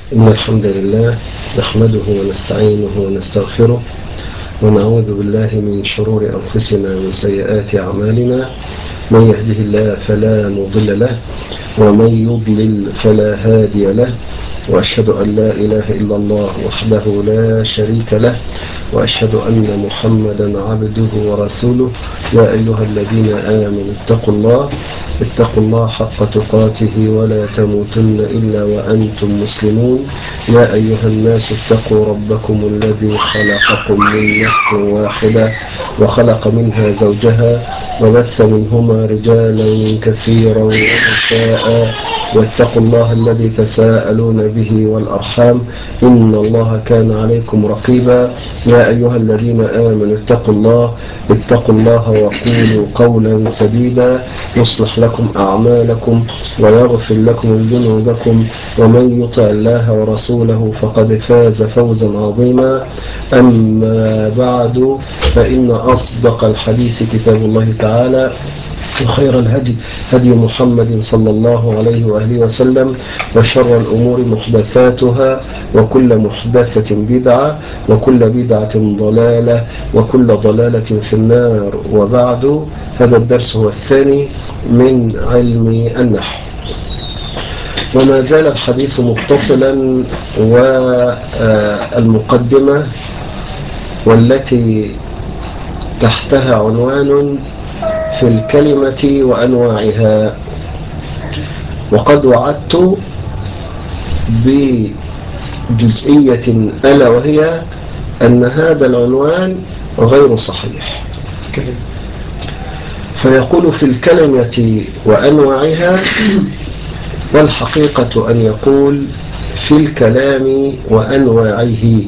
إن الحمد لله نحمده ونستعينه ونستغفره ونعوذ بالله من شرور أنفسنا ومن سيئات أعمالنا من يهده الله فلا مضل له ومن يضلل فلا هادي له وأشهد أن لا إله إلا الله وحده لا شريك له وأشهد أن محمدا عبده ورسوله يا أيها الذين آمنوا اتقوا الله اتقوا الله حق تقاته ولا تموتن إلا وأنتم مسلمون يا أيها الناس اتقوا ربكم الذي خلقكم من نفس واحدة وخلق منها زوجها وبث منهما رجالا كثيرا ونساء واتقوا الله الذي تساءلون به والأرحام إن الله كان عليكم رقيبا يا أيها الذين آمنوا اتقوا الله اتقوا الله وقولوا قولا سديدا يصلح لكم أعمالكم ويغفر لكم ذنوبكم ومن يطع الله ورسوله فقد فاز فوزا عظيما أما بعد فإن أصدق الحديث كتاب الله تعالى وخير الهدي هدي محمد صلى الله عليه وآله وسلم وشر الأمور محدثاتها وكل محدثة بدعة وكل بدعة ضلالة وكل ضلالة في النار وبعد هذا الدرس هو الثاني من علم النحو وما زال الحديث متصلا والمقدمة والتي تحتها عنوان في الكلمة وأنواعها وقد وعدت بجزئية ألا وهي أن هذا العنوان غير صحيح فيقول في الكلمة وأنواعها والحقيقة أن يقول في الكلام وأنواعه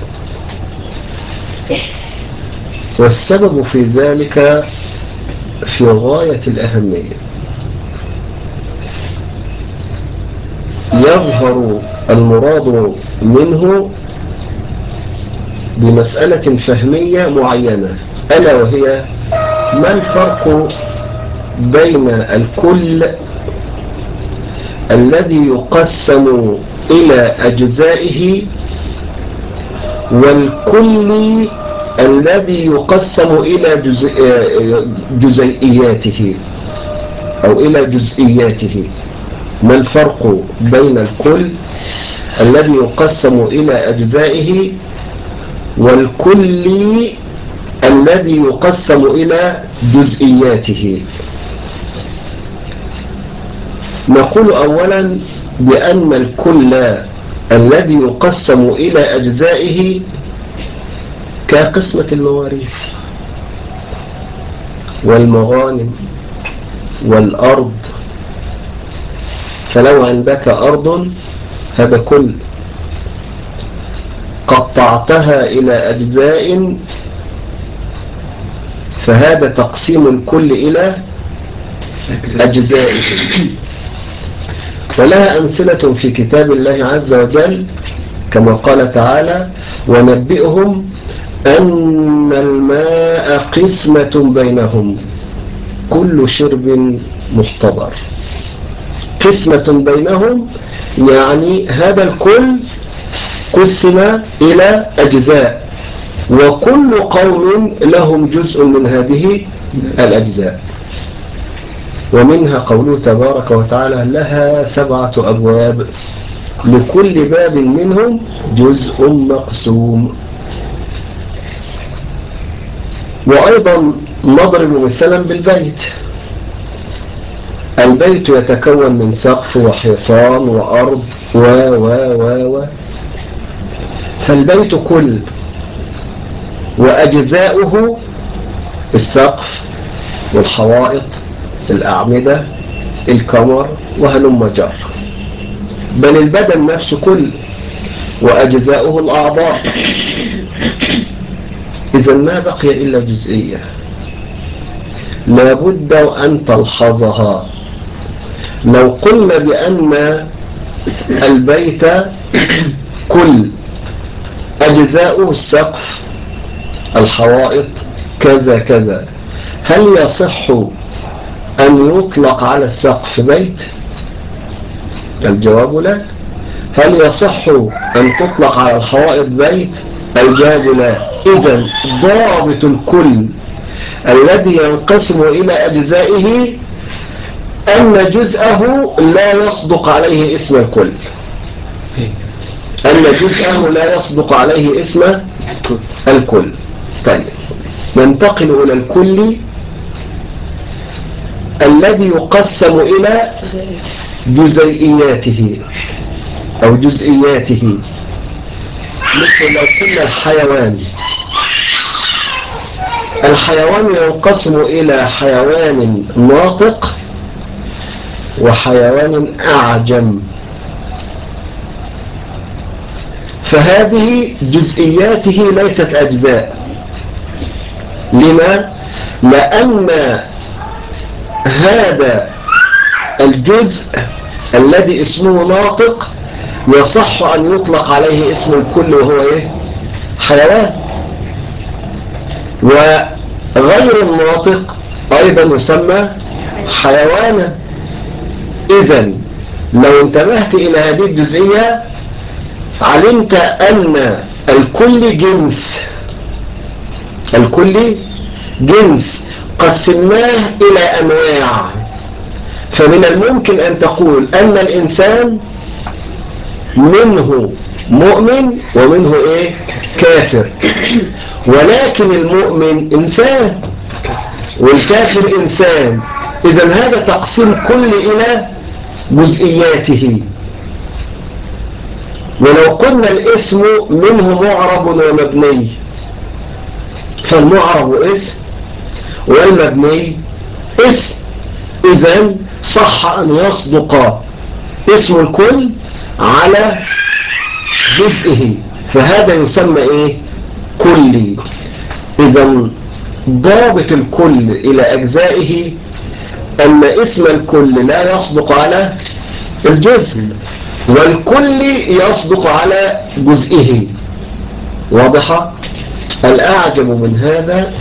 والسبب في ذلك في غاية الأهمية يظهر المراد منه بمسألة فهمية معينة ألا وهي ما الفرق بين الكل الذي يقسم إلى أجزائه والكل الذي يقسم إلى جزئياته أو إلى جزئياته ما الفرق بين الكل الذي يقسم إلى أجزائه والكل الذي يقسم إلى جزئياته نقول أولا بأن الكل الذي يقسم إلى أجزائه كقسمة المواريث والمغانم والأرض فلو عندك أرض هذا كل قطعتها إلى أجزاء فهذا تقسيم الكل إلى أجزاء ولها أمثلة في كتاب الله عز وجل كما قال تعالى ونبئهم أن الماء قسمة بينهم كل شرب محتضر قسمة بينهم يعني هذا الكل قسم إلى أجزاء وكل قوم لهم جزء من هذه الأجزاء ومنها قوله تبارك وتعالى لها سبعة أبواب لكل باب منهم جزء مقسوم وأيضا نضرب مثلا بالبيت البيت يتكون من سقف وحيطان وأرض و و و و فالبيت كل وأجزاؤه السقف والحوائط الأعمدة الكمر وهلم جر بل البدن نفسه كل وأجزاؤه الأعضاء إذا ما بقي إلا جزئية لابد أن تلحظها لو قلنا بأن البيت كل أجزاؤه السقف الحوائط كذا كذا هل يصح أن يطلق على السقف بيت الجواب لا هل يصح أن تطلق على الحوائط بيت الجواب لا إذا ضابط الكل الذي ينقسم إلى أجزائه أن جزءه لا يصدق عليه اسم الكل أن جزءه لا يصدق عليه اسم الكل طيب ننتقل إلى الكل الذي يقسم إلى جزيئياته أو جزئياته مثل لو قلنا الحيوان الحيوان ينقسم إلى حيوان ناطق وحيوان أعجم فهذه جزئياته ليست أجزاء لما؟ لأن هذا الجزء الذي اسمه ناطق يصح أن يطلق عليه اسم الكل وهو إيه؟ حيوان وغير الناطق أيضا يسمى حيوانا إذا لو انتبهت إلى هذه الجزئية علمت أن الكل جنس الكل جنس قسمناه إلى أنواع فمن الممكن أن تقول أن الإنسان منه مؤمن ومنه إيه كافر ولكن المؤمن إنسان والكافر إنسان إذا هذا تقسيم كل إلى جزئياته ولو قلنا الاسم منه معرب ومبني فالمعرب اسم والمبني اسم إذا صح أن يصدق اسم الكل على جزئه فهذا يسمى إيه كلي إذا ضابط الكل إلى أجزائه أن اسم الكل لا يصدق على الجزء والكل يصدق على جزئه واضحة الأعجب من هذا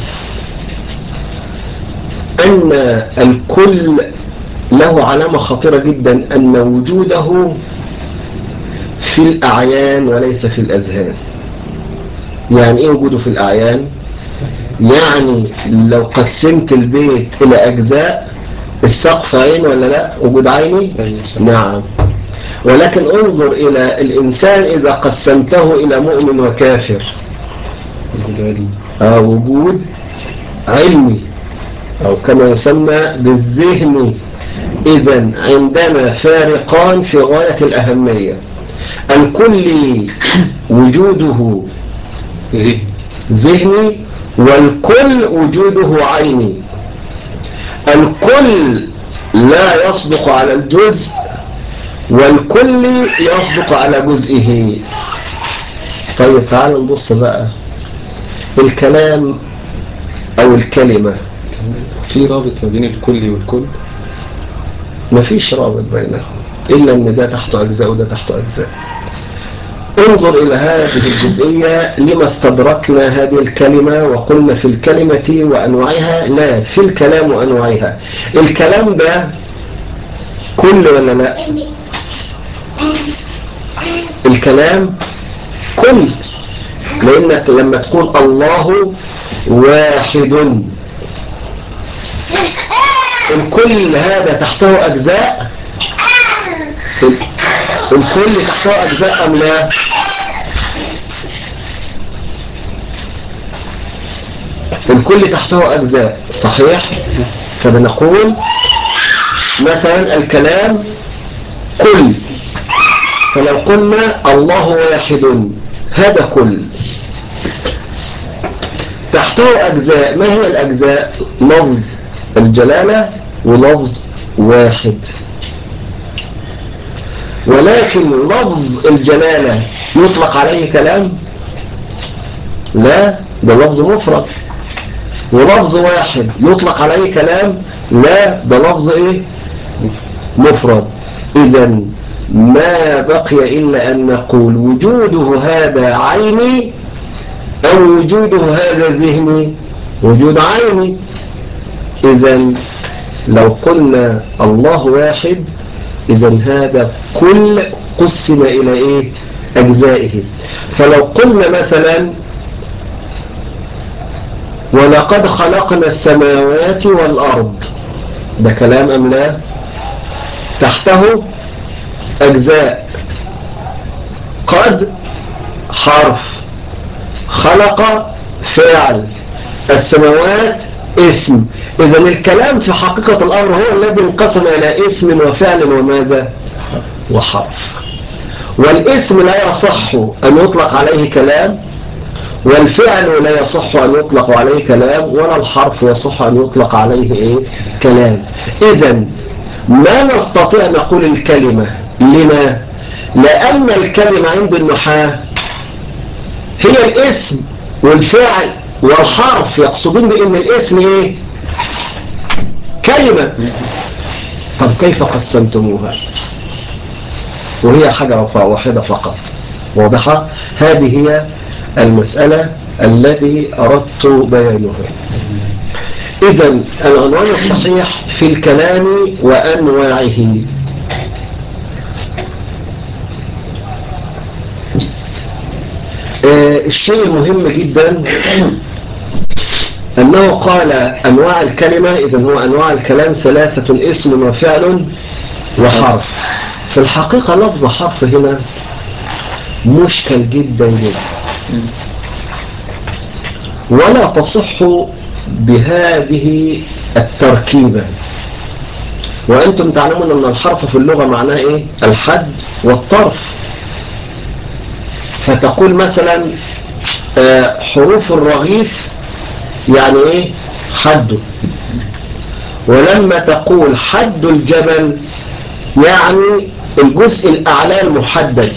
أن الكل له علامة خطيرة جدا أن وجوده في الأعيان وليس في الأذهان يعني إيه وجوده في الأعيان يعني لو قسمت البيت إلى أجزاء السقف عين ولا لا وجود عيني نعم ولكن انظر إلى الإنسان إذا قسمته إلى مؤمن وكافر وجود علمي آه وجود علمي أو كما يسمى بالذهن إذا عندنا فارقان في غاية الأهمية الكل وجوده ذهن ذهني والكل وجوده عيني الكل لا يصدق على الجزء والكل يصدق على جزئه طيب تعال نبص بقى الكلام او الكلمة في رابط ما بين الكل والكل مفيش رابط بينهم الا ان ده تحت اجزاء وده تحت اجزاء انظر الى هذه الجزئية لما استدركنا هذه الكلمة وقلنا في الكلمة وانواعها لا في الكلام وانواعها الكلام ده كل ولا لا الكلام كل لانك لما تقول الله واحد الكل هذا تحته اجزاء الكل تحته اجزاء ام لا الكل تحته اجزاء صحيح فبنقول مثلا الكلام كل فلو قلنا الله واحد هذا كل تحته أجزاء ما هي الأجزاء لفظ الجلالة ولفظ واحد ولكن لفظ الجلالة يطلق عليه كلام لا ده لفظ مفرد ولفظ واحد يطلق عليه كلام لا ده لفظ ايه مفرد اذا ما بقي الا ان نقول وجوده هذا عيني او وجوده هذا ذهني وجود عيني اذا لو قلنا الله واحد إذا هذا كل قسم إلى إيه أجزائه فلو قلنا مثلا ولقد خلقنا السماوات والأرض ده كلام أم لا تحته أجزاء قد حرف خلق فعل السماوات اسم إذا الكلام في حقيقة الأمر هو الذي انقسم إلى اسم وفعل وماذا وحرف والاسم لا يصح أن يطلق عليه كلام والفعل لا يصح أن يطلق عليه كلام ولا الحرف يصح أن يطلق عليه إيه؟ كلام إذا ما نستطيع نقول الكلمة لما لأن الكلمة عند النحاة هي الاسم والفعل والحرف يقصدون بأن الاسم ايه كلمة طب كيف قسمتموها وهي حاجة واحدة فقط واضحة هذه هي المسألة الذي أردت بيانها إذا العنوان الصحيح في الكلام وأنواعه آه الشيء المهم جدا أنه قال أنواع الكلمة إذا هو أنواع الكلام ثلاثة اسم وفعل وحرف في الحقيقة لفظ حرف هنا مشكل جدا جدا ولا تصح بهذه التركيبة وأنتم تعلمون أن الحرف في اللغة معناه إيه الحد والطرف فتقول مثلا حروف الرغيف يعني ايه حده ولما تقول حد الجبل يعني الجزء الأعلى المحدد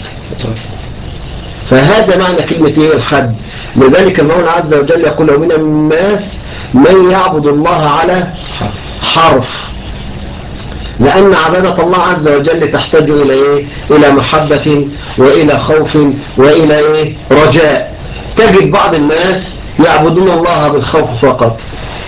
فهذا معنى كلمة ايه الحد لذلك المولى عز وجل يقول ومن الناس من يعبد الله على حرف لأن عبادة الله عز وجل تحتاج إلى إيه؟ إلى محبة وإلى خوف وإلى إيه؟ رجاء تجد بعض الناس يعبدون الله بالخوف فقط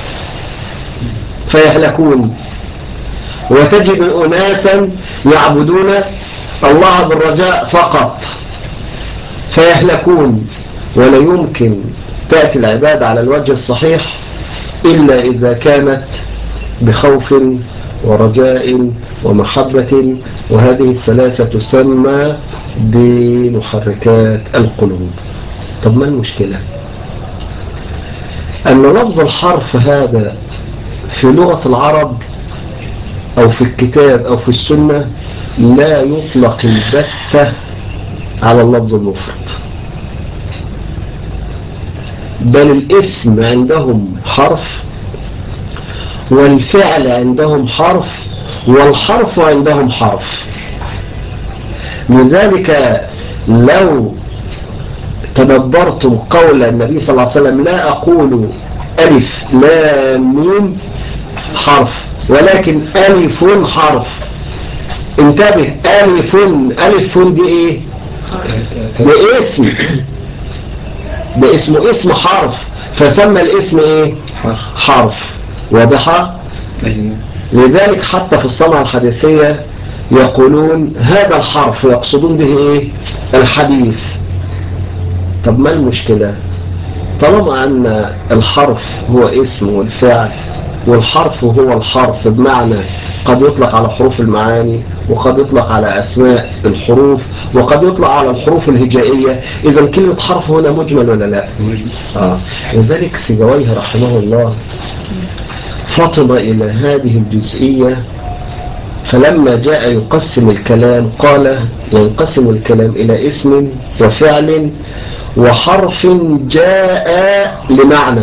فيهلكون وتجد أناسا يعبدون الله بالرجاء فقط فيهلكون ولا يمكن تأتي العبادة على الوجه الصحيح إلا إذا كانت بخوف ورجاء ومحبة وهذه الثلاثة تسمى بمحركات القلوب طب ما المشكلة أن لفظ الحرف هذا في لغة العرب أو في الكتاب أو في السنة لا يطلق البتة على اللفظ المفرد بل الاسم عندهم حرف والفعل عندهم حرف والحرف عندهم حرف لذلك لو تدبرتم قول النبي صلى الله عليه وسلم لا أقول ألف لا ميم حرف ولكن ألف حرف انتبه ألف ألف دي ايه ده اسم ده اسمه اسم حرف فسمى الاسم ايه حرف واضحة لذلك حتى في الصنعة الحديثية يقولون هذا الحرف يقصدون به ايه الحديث طب ما المشكلة طالما ان الحرف هو اسم والفعل والحرف هو الحرف بمعنى قد يطلق على حروف المعاني وقد يطلق على أسماء الحروف وقد يطلق على الحروف الهجائية إذا كلمة حرف هنا مجمل ولا لا آه. لذلك سيبويه رحمه الله فطن إلى هذه الجزئية فلما جاء يقسم الكلام قال ينقسم الكلام إلى اسم وفعل وحرف جاء لمعنى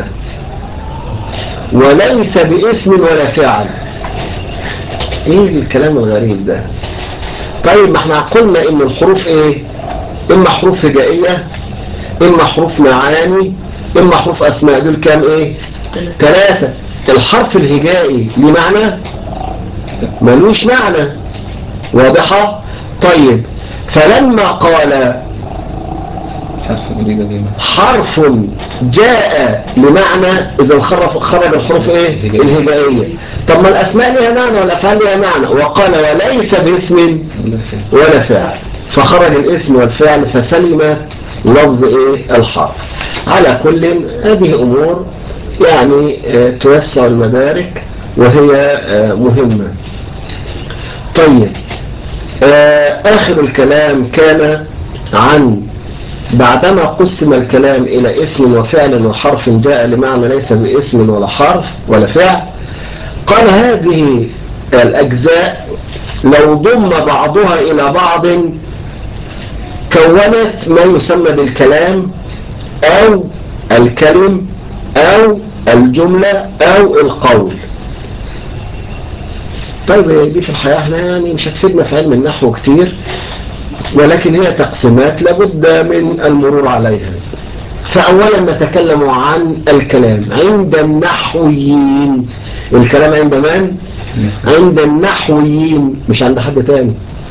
وليس باسم ولا فعل ايه الكلام الغريب ده طيب ما احنا قلنا ان الحروف ايه اما حروف هجائية اما حروف معاني اما حروف اسماء دول كام ايه ثلاثة الحرف الهجائي ليه معنى ملوش معنى واضحة طيب فلما قال حرف جديد دايما حرف جاء لمعنى إذا خرج خرج الحروف إيه الهجائية طب ما الأسماء لها معنى والأفعال لها معنى وقال وليس باسم ولا فعل ولا فعل فخرج الاسم والفعل فسلمت لفظ إيه الحرف على كل هذه أمور يعني آه، توسع المدارك وهي آه، مهمة طيب آه، آخر الكلام كان عن بعدما قسم الكلام إلى اسم وفعل وحرف جاء لمعنى ليس باسم ولا حرف ولا فعل قال هذه الأجزاء لو ضم بعضها إلى بعض كونت ما يسمى بالكلام أو الكلم أو الجملة أو القول طيب هي دي في الحياة احنا يعني مش هتفيدنا في علم النحو كتير ولكن هي تقسيمات لابد من المرور عليها فأولا نتكلم عن الكلام عند النحويين الكلام عند من؟ عند النحويين مش عند حد تاني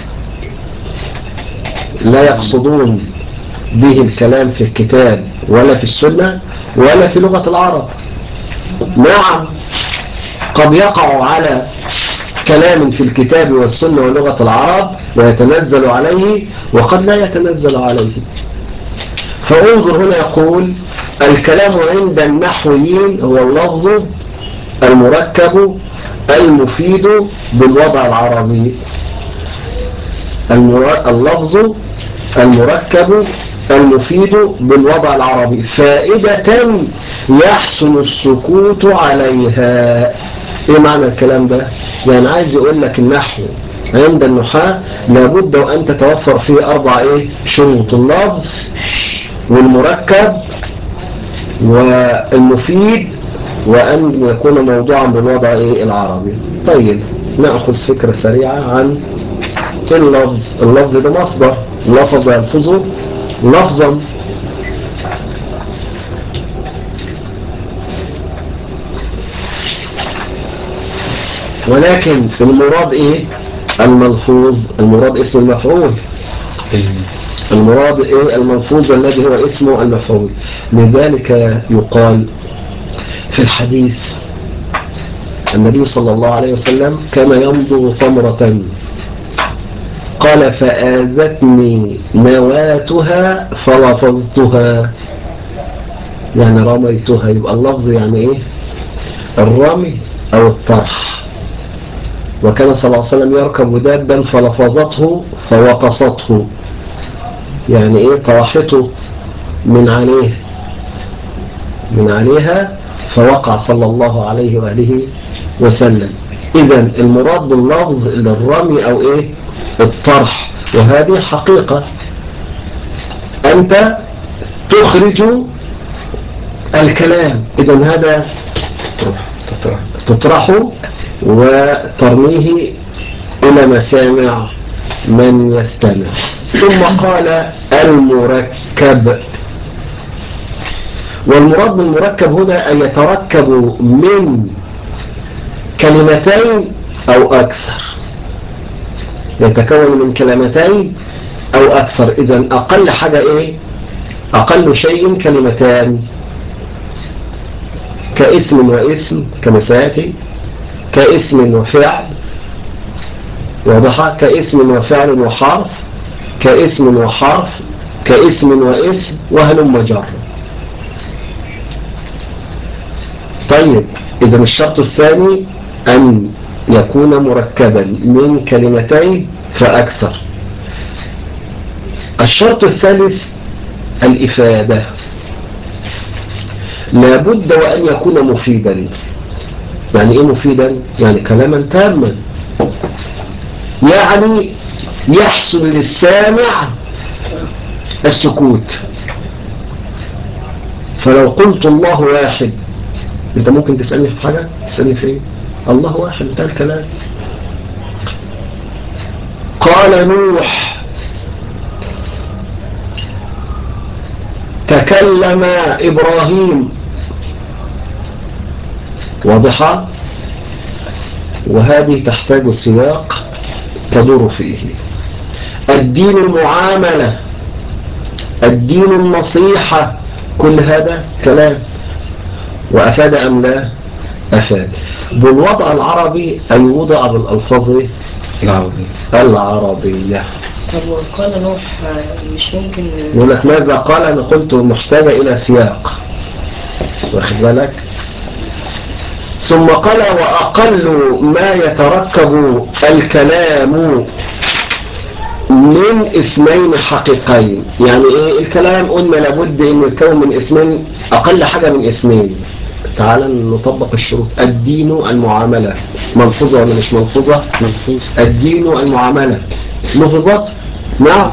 لا يقصدون به الكلام في الكتاب ولا في السنة ولا في لغة العرب نعم قد يقع على كلام في الكتاب والسنة ولغة العرب ويتنزل عليه وقد لا يتنزل عليه فانظر هنا يقول الكلام عند النحويين هو اللفظ المركب المفيد بالوضع العربي المر- اللفظ المركب المفيد بالوضع العربي فائدة يحسن السكوت عليها ايه معنى الكلام ده يعني عايز يقول لك النحو عند النحاة لابد وان تتوفر فيه اربع ايه شروط اللفظ والمركب والمفيد وأن يكون موضوعا بالوضع إيه العربي طيب نأخذ فكرة سريعة عن اللفظ اللفظ ده مصدر لفظ يلفظه لفظا ولكن المراد ايه الملفوظ المراد اسم المفعول المراد ايه الملفوظ الذي هو اسمه المفعول لذلك يقال في الحديث النبي صلى الله عليه وسلم كان يمضغ تمرة قال فآذتني نواتها فلفظتها يعني رميتها يبقى اللفظ يعني ايه الرمي او الطرح وكان صلى الله عليه وسلم يركب دابا فلفظته فوقصته يعني ايه طرحته من عليه من عليها فوقع صلى الله عليه وآله وسلم إذا المراد باللفظ للرمي أو إيه الطرح وهذه حقيقة أنت تخرج الكلام إذا هذا تطرح تطرحه وترميه إلى مسامع من يستمع ثم قال المركب والمراد بالمركب هنا أن يتركب من كلمتين أو أكثر يتكون من كلمتين أو أكثر إذا أقل حاجة إيه أقل شيء كلمتان كاسم واسم كما سيأتي كاسم وفعل واضح كاسم وفعل وحرف كاسم وحرف كاسم واسم وهلم جر طيب إذا الشرط الثاني أن يكون مركبا من كلمتين فأكثر الشرط الثالث الإفادة لابد وأن يكون مفيدا يعني إيه مفيدا؟ يعني كلاما تاما يعني يحصل للسامع السكوت فلو قلت الله واحد انت ممكن تسألني في حاجة تسألني في ايه الله واحد بتاع الكلام قال نوح تكلم إبراهيم واضحة وهذه تحتاج سياق تدور فيه الدين المعاملة الدين النصيحة كل هذا كلام وأفاد أم لا أفاد بالوضع العربي أي وضع بالألفاظ العربي العربية طب وقال نوح آه، مش ممكن يقول لك ماذا قال أنا قلت محتاجة إلى سياق واخد بالك ثم قال وأقل ما يتركب الكلام من اسمين حقيقين يعني ايه الكلام قلنا لابد انه يتكون من اسمين اقل حاجة من اسمين تعال نطبق الشروط الدين المعاملة ملحوظة ولا مش ملحوظة ملحوظ الدين المعاملة لفظة نعم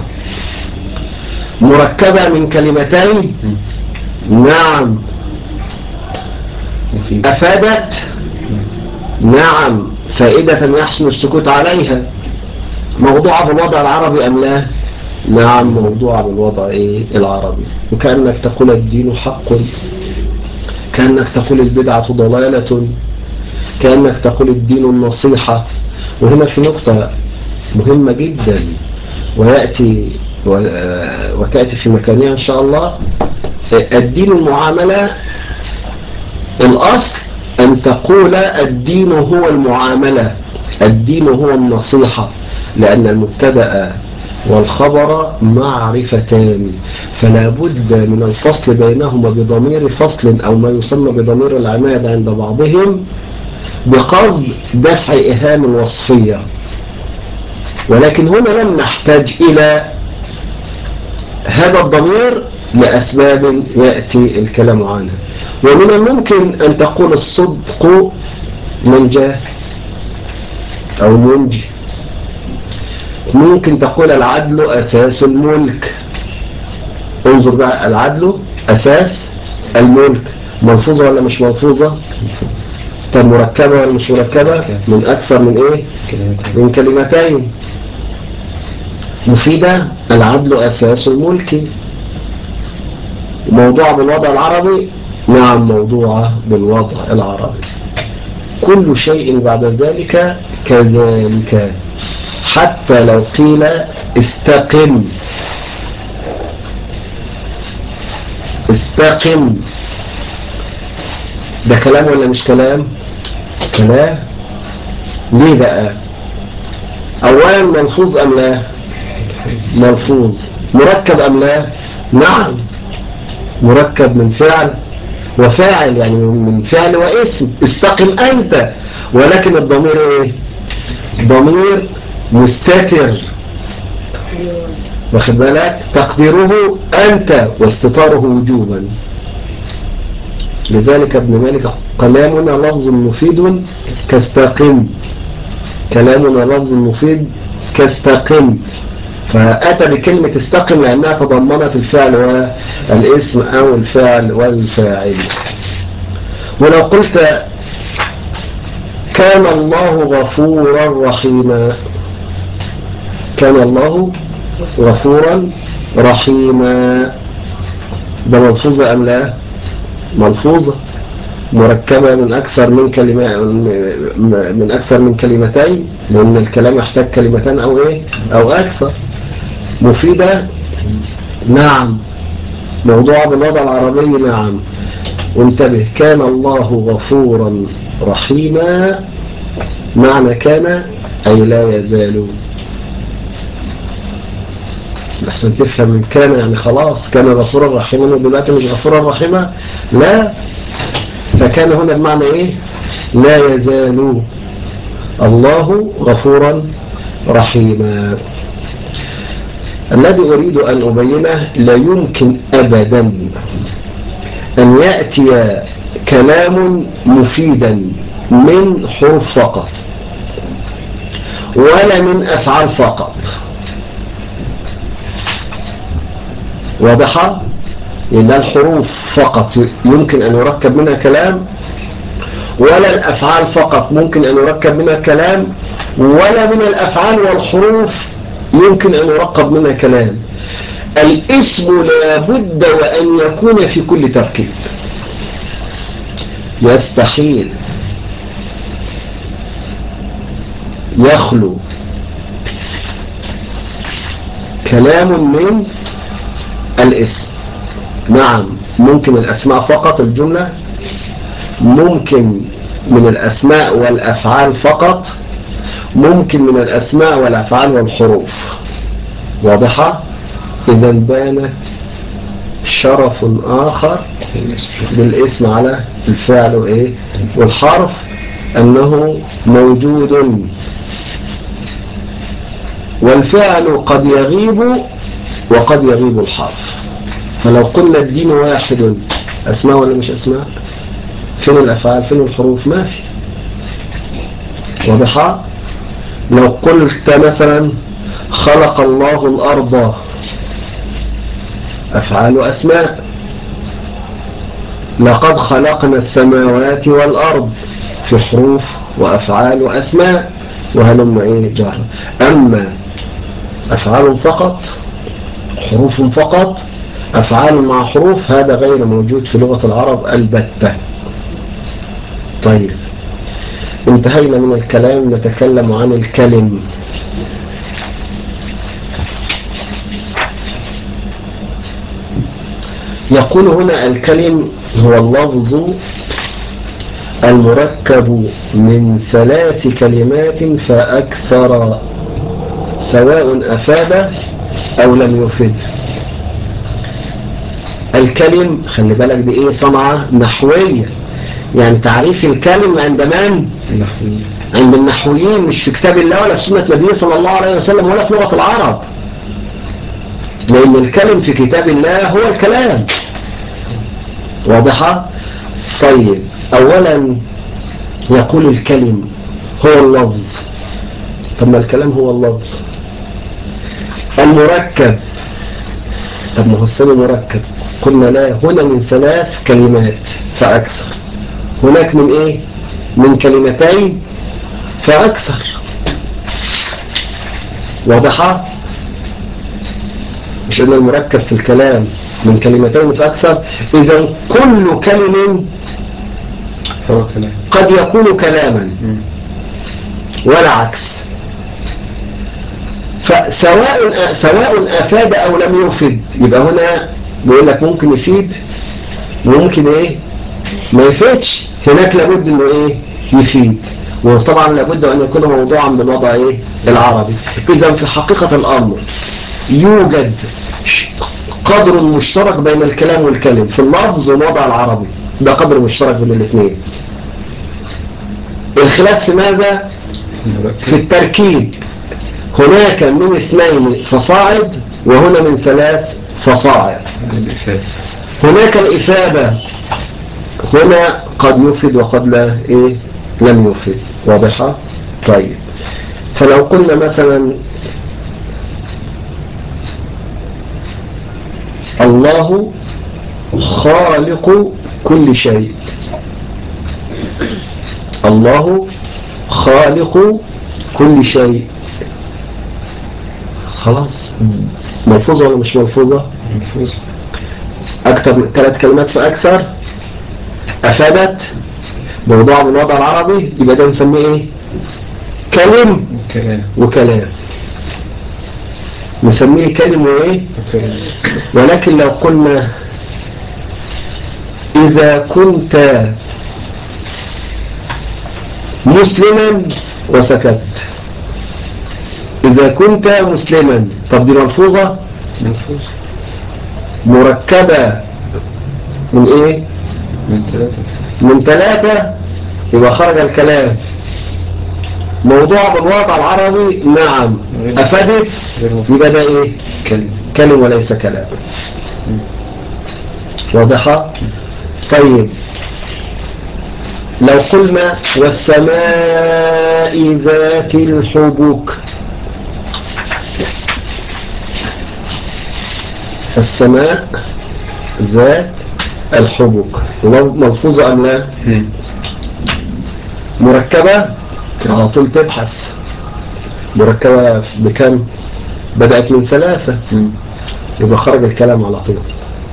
مركبة من كلمتين نعم وفي أفادت نعم فائدة يحسن السكوت عليها موضوعة بالوضع العربي أم لا نعم موضوعة بالوضع إيه العربي وكأنك تقول الدين حق كأنك تقول البدعة ضلالة كأنك تقول الدين النصيحة وهنا في نقطة مهمة جدا ويأتي و- آه، وتأتي في مكانها إن شاء الله الدين المعاملة الأصل أن تقول الدين هو المعاملة الدين هو النصيحة لأن المبتدأ والخبر معرفتان فلا بد من الفصل بينهما بضمير فصل أو ما يسمى بضمير العماد عند بعضهم بقصد دفع إهام الوصفية ولكن هنا لم نحتاج إلى هذا الضمير لأسباب يأتي الكلام عنها ومن الممكن أن تقول الصدق منجاه أو منجي ممكن تقول العدل أساس الملك انظر بقى العدل أساس الملك ملفوظة ولا مش ملفوظة طب مركبة ولا مش مركبة من أكثر من إيه كلمتين من كلمتين مفيدة العدل أساس الملك موضوع بالوضع العربي نعم موضوع بالوضع العربي كل شيء بعد ذلك كذلك حتى لو قيل استقم استقم ده كلام ولا مش كلام كلام ليه بقى اولا ملفوظ ام لا ملفوظ مركب ام لا نعم مركب من فعل وفاعل يعني من فعل واسم استقم انت ولكن الضمير ايه ضمير مستتر واخد بالك تقديره انت واستتاره وجوبا لذلك ابن مالك كلامنا لفظ مفيد كاستقم كلامنا لفظ مفيد كاستقم فأتى بكلمة استقم لأنها تضمنت الفعل والاسم أو الفعل والفاعل ولو قلت كان الله غفورا رحيما كان الله غفورا رحيما ده ملفوظة أم لا ملفوظة مركبة من أكثر من كلمة من أكثر من كلمتين لأن الكلام يحتاج كلمتين أو إيه أو أكثر مفيدة نعم موضوع بالوضع العربي نعم وانتبه كان الله غفورا رحيما معنى كان أي لا يزال لحسن تفهم من كان يعني خلاص كان غفورا رحيما ودلوقتي مش غفورا رحيما لا فكان هنا بمعنى ايه لا يزال الله غفورا رحيما الذي أريد أن أبينه لا يمكن أبدا أن يأتي كلام مفيدا من حروف فقط ولا من أفعال فقط واضحة إن الحروف فقط يمكن أن يركب منها كلام ولا الأفعال فقط ممكن أن يركب منها كلام ولا من الأفعال والحروف يمكن أن يركب منها كلام الاسم لابد وأن يكون في كل تركيب يستحيل يخلو كلام من الاسم نعم ممكن الأسماء فقط الجملة ممكن من الأسماء والأفعال فقط ممكن من الأسماء والأفعال والحروف واضحة إذا بانت شرف آخر بالاسم على الفعل وإيه والحرف أنه موجود والفعل قد يغيب وقد يغيب الحرف فلو قلنا الدين واحد أسماء ولا مش أسماء فين الأفعال فين الحروف ما في واضحة لو قلت مثلا خلق الله الأرض أفعال أسماء لقد خلقنا السماوات والأرض في حروف وأفعال وأسماء وهلم إيه جهر أما أفعال فقط حروف فقط أفعال مع حروف هذا غير موجود في لغة العرب البتة طيب انتهينا من الكلام نتكلم عن الكلم يقول هنا الكلم هو اللفظ المركب من ثلاث كلمات فأكثر سواء أفاد أو لم يفد الكلم خلي بالك دي ايه صنعة نحوية يعني تعريف الكلم عند من النحوية عند النحويين مش في كتاب الله ولا في سنة النبي صلى الله عليه وسلم ولا في لغة العرب لأن الكلم في كتاب الله هو الكلام واضحة طيب أولا يقول الكلم هو اللفظ طب ما الكلام هو اللفظ المركب طب ما هو السنة مركب قلنا لا هنا من ثلاث كلمات فأكثر هناك من ايه من كلمتين فأكثر واضحة مش قلنا المركب في الكلام من كلمتين فأكثر إذا كل كلم هو كلام قد يكون كلاما مم. ولا عكس فسواء سواء أفاد أو لم يفد يبقى هنا بيقول لك ممكن يفيد وممكن ايه ما يفيدش هناك لابد انه ايه يفيد وطبعا لابد ان يكون موضوعا بالوضع ايه العربي اذا في حقيقة الامر يوجد ش- قدر مشترك بين الكلام والكلم في اللفظ والوضع العربي ده قدر مشترك بين الاثنين الخلاف في ماذا في المركب التركيب هناك من اثنين فصاعد وهنا من ثلاث فصاعد الإفادة هناك الإفادة هنا قد يفيد وقد لا إيه لم يفيد واضحة طيب فلو قلنا مثلا الله خالق كل شيء الله خالق كل شيء خلاص ملفوظة ولا مش ملفوظة مفوز أكثر من ثلاث كلمات فأكثر أفادت موضوع من الوضع العربي يبقى ده نسميه إيه كلم كلام وكلام نسميه كلم وإيه وكلام ولكن لو قلنا إذا كنت مسلما وسكت إذا كنت مسلما طب دي ملفوظة مفوز مركبة من إيه من ثلاثة من ثلاثة يبقى خرج الكلام موضوع بالوضع العربي نعم أفادت غير مفوز يبقى ده إيه كلمة كلم وليس كلام مم. واضحة طيب لو قلنا والسماء ذات الحبك السماء ذات الحبك ملفوظة أم لا مم. مركبة على طول تبحث مركبة بكم بدأت من ثلاثة مم. يبقى خرج الكلام على طول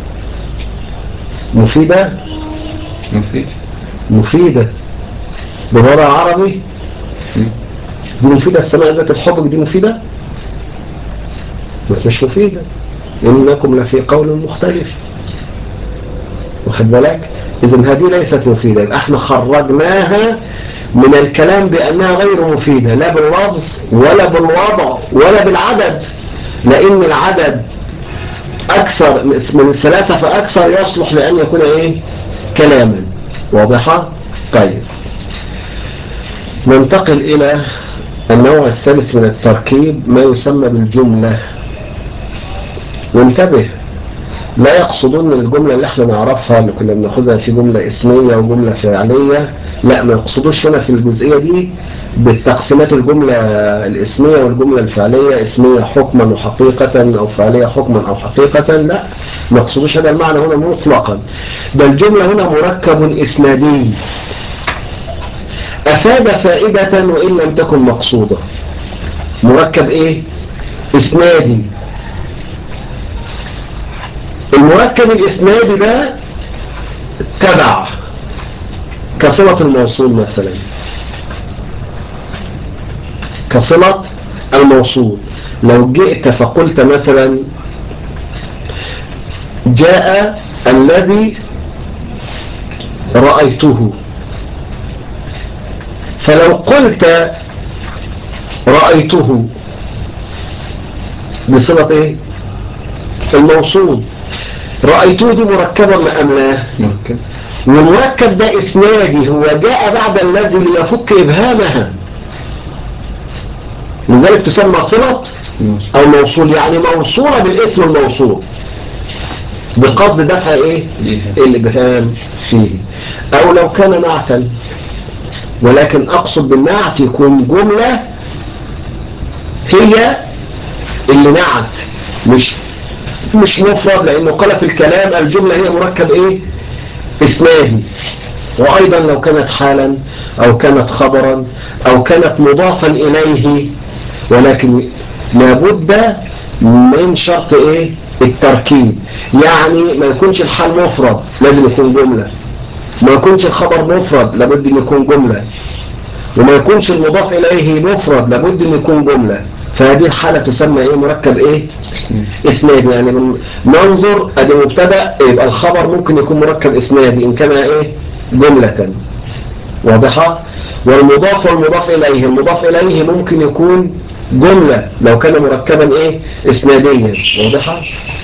مفيدة مفيد مفيدة بالوضع العربي مم. دي مفيدة السماء ذات الحبك دي مفيدة بس مش مفيدة إنكم لفي قول مختلف واخد بالك إذن هذه ليست مفيدة يبقى احنا خرجناها من الكلام بأنها غير مفيدة لا باللفظ ولا بالوضع ولا بالعدد لأن العدد أكثر من الثلاثة فأكثر يصلح لأن يكون إيه كلاما واضحة طيب ننتقل إلى النوع الثالث من التركيب ما يسمى بالجملة وانتبه لا يقصدون الجملة اللي احنا نعرفها اللي كنا بناخدها في جملة اسمية وجملة فعلية لا ما يقصدوش هنا في الجزئية دي بالتقسيمات الجملة الاسمية والجملة الفعلية اسمية حكما وحقيقة او فعلية حكما او حقيقة لا ما يقصدوش هذا المعنى هنا مطلقا ده الجملة هنا مركب اسنادي افاد فائدة وان لم تكن مقصودة مركب ايه اسنادي المركب الاسنادي ده تبع كصلة الموصول مثلا كصلة الموصول لو جئت فقلت مثلا جاء الذي رأيته فلو قلت رأيته بصلة ايه الموصول رأيته دي مركبة أم لا مركب والمركب ده إسنادي هو جاء بعد الذي ليفك إبهامها لذلك تسمى صلة أو موصول يعني موصولة بالاسم الموصول بقصد دفع إيه ليها. الإبهام فيه أو لو كان نعتا ولكن أقصد بالنعت يكون جملة هي اللي نعت مش مش مفرد لأنه قال في الكلام الجملة هي مركب إيه إسنادي وأيضا لو كانت حالا أو كانت خبرا أو كانت مضافا إليه ولكن لابد من شرط إيه التركيب يعني ما يكونش الحال مفرد لازم يكون جملة ما يكونش الخبر مفرد لابد ان يكون جملة وما يكونش المضاف إليه مفرد لابد ان يكون جملة فهذه الحالة تسمى ايه مركب ايه اسناد اسناد يعني من منظر ادي مبتدا يبقى الخبر ممكن يكون مركب اسنادي ان كان ايه جملة واضحة والمضاف والمضاف اليه المضاف اليه ممكن يكون جملة لو كان مركبا ايه اسناديا واضحة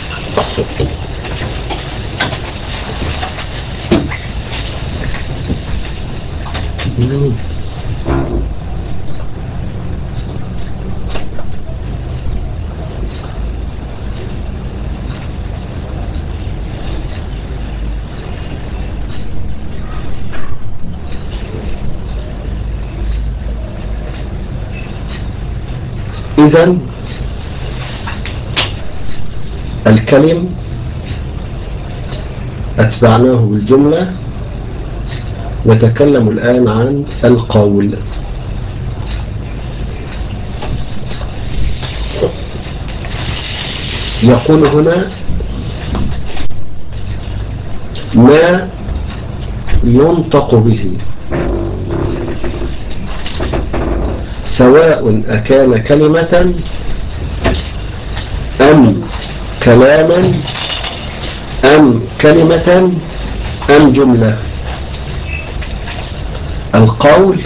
إذا الكلم أتبعناه بالجملة نتكلم الآن عن القول يقول هنا ما ينطق به سواء أكان كلمة أم كلاما أم كلمة أم جملة القول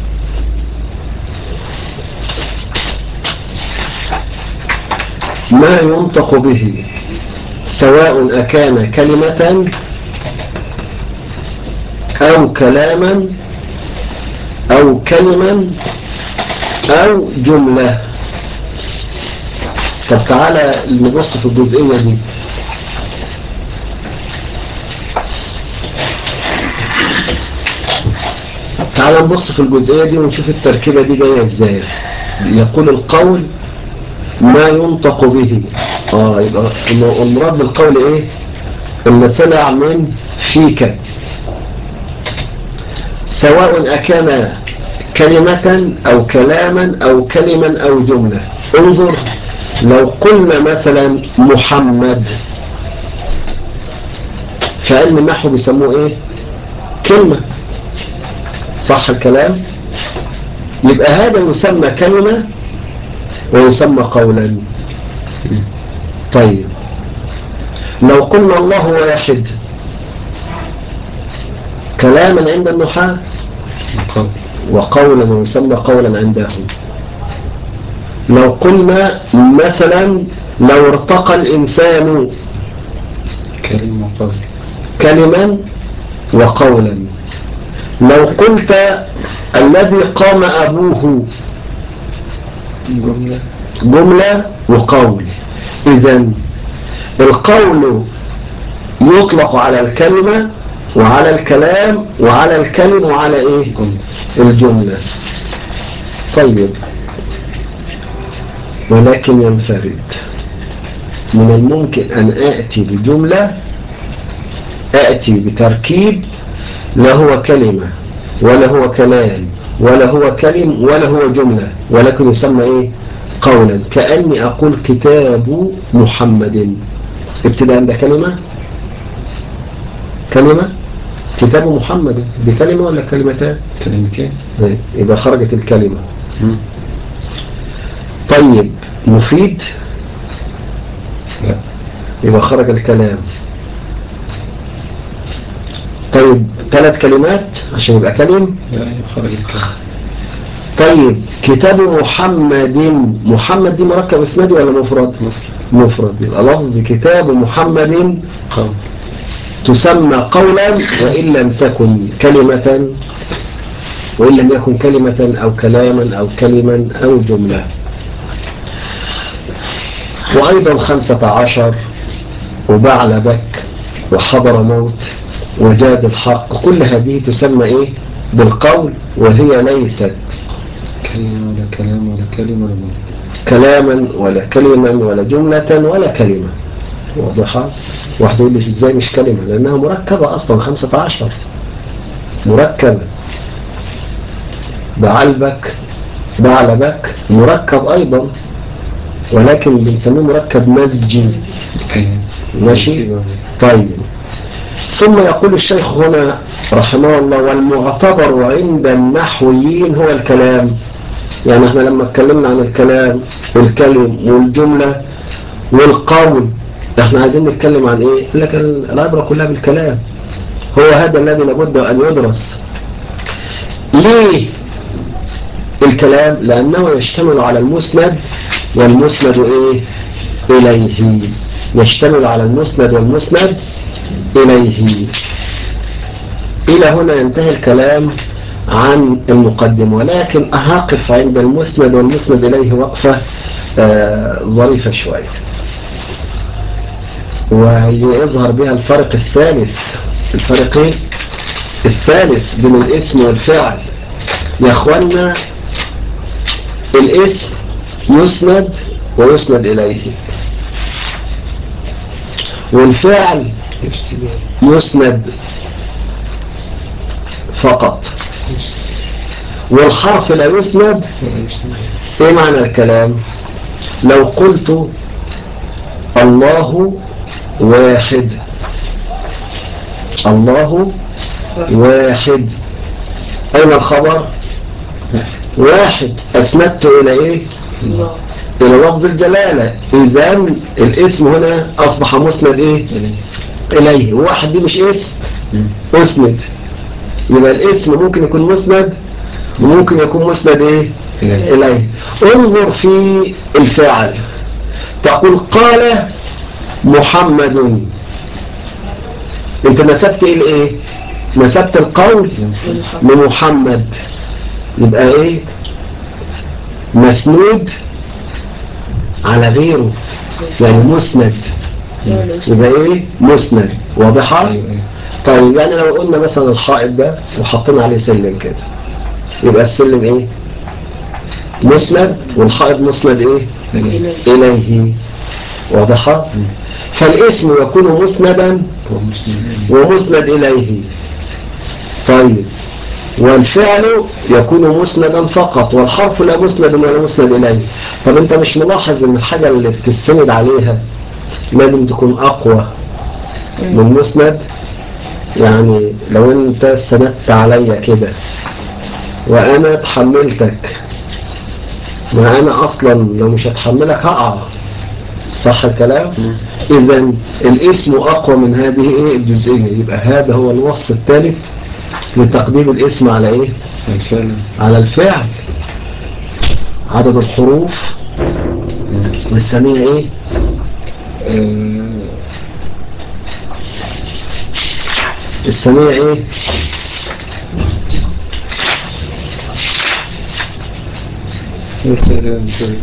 ما ينطق به سواء أكان كلمة أو كلاما أو كلما أو جملة طب تعالى نبص في الجزئية دي تعالى نبص في الجزئية دي ونشوف التركيبة دي جاية ازاي يقول القول ما ينطق به اه يبقى المراد بالقول ايه اللي طلع من فيك سواء أكان كلمة أو كلاما أو كلما أو جملة انظر لو قلنا مثلا محمد في علم النحو بيسموه ايه كلمة صح الكلام يبقى هذا يسمى كلمة ويسمى قولا طيب لو قلنا الله واحد كلاما عند النحاة قول وقولا ويسمى قولا عندهم لو قلنا مثلا لو ارتقى الإنسان كلمة قول كلما وقولا لو قلت الذي قام أبوه جملة جملة وقول إذا القول يطلق على الكلمة وعلى الكلام وعلى الكلم وعلى إيه جملة الجملة طيب ولكن ينفرد من الممكن أن آتي بجملة آتي بتركيب لا هو كلمة ولا هو كلام ولا هو كلم ولا هو جملة ولكن يسمى إيه قولا كأني أقول كتاب محمد ابتداء ده كلمة كلمة كتاب محمد دي كلمة ولا كلمتان كلمتين يبقى خرجت الكلمة مم. طيب مفيد لا يبقى خرج الكلام طيب ثلاث كلمات عشان يبقى كلم لا خرج الكلام طيب كتاب محمد محمد دي مركب اسنادي ولا مفرد مفرد مفرد يبقى لفظ كتاب محمد قول تسمى قولا وإن لم تكن كلمة وإن لم يكن كلمة أو كلاما أو كلما أو جملة وأيضا خمسة عشر وبعل بك وحضر موت وجاد الحق كل هذه تسمى إيه بالقول وهي ليست كلمة ولا كلام ولا كلمة ولا جملة كلاما ولا كلما ولا جملة ولا كلمة واضحة واحد يقول لي ازاي مش كلمة لانها مركبة اصلا خمسة عشر مركبة بعلبك بعلبك مركب ايضا ولكن بنسميه مركب مزجي أيوة. ماشي طيب ثم يقول الشيخ هنا رحمه الله والمعتبر عند النحويين هو الكلام يعني احنا لما اتكلمنا عن الكلام والكلم والجملة والقول احنا عايزين نتكلم عن ايه قال لك العبرة كلها بالكلام هو هذا الذي لابد ان يدرس ليه الكلام لانه يشتمل على المسند والمسند ايه اليه يشتمل على المسند والمسند اليه الى هنا ينتهي الكلام عن المقدمة ولكن أهقف عند المسند والمسند إليه وقفة آه، ظريفة شوية ويظهر بها الفرق الثالث الفرق إيه؟ الثالث بين الاسم والفعل يا أخوانا الاسم يسند ويسند إليه والفعل يسند فقط والحرف لا يسند ايه معنى الكلام لو قلت الله واحد الله واحد اين الخبر واحد اسندت الى ايه الله الى لفظ الجلالة اذا الاسم هنا اصبح مسند ايه إليه. اليه واحد دي مش اسم مم. اسند يبقى الاسم ممكن يكون مسند وممكن يكون مسند ايه إليه. اليه انظر في الفاعل تقول قال محمد انت نسبت ايه الايه نسبت القول لمحمد يبقى ايه مسنود على غيره يعني مسند يبقى ايه مسند واضحة أيوة أيوة. طيب يعني لو قلنا مثلا الحائط ده وحطينا عليه سلم كده يبقى السلم ايه مسند والحائط مسند ايه إليه. اليه واضحة مم. فالاسم يكون مسندا هو مسلم ومسند اليه طيب والفعل يكون مسندا فقط والحرف لا مسند ولا مسند اليه طب انت مش ملاحظ ان الحاجة اللي بتستند عليها لازم تكون اقوى من مسند يعني لو انت سندت عليا كده وانا اتحملتك وانا اصلا لو مش هتحملك هقع صح الكلام اذا الاسم اقوى من هذه ايه الجزئية يبقى هذا هو الوصف الثالث لتقديم الاسم على ايه الفعل على الفعل عدد الحروف والثانية ايه آه، الثانية ايه مثلا شوي.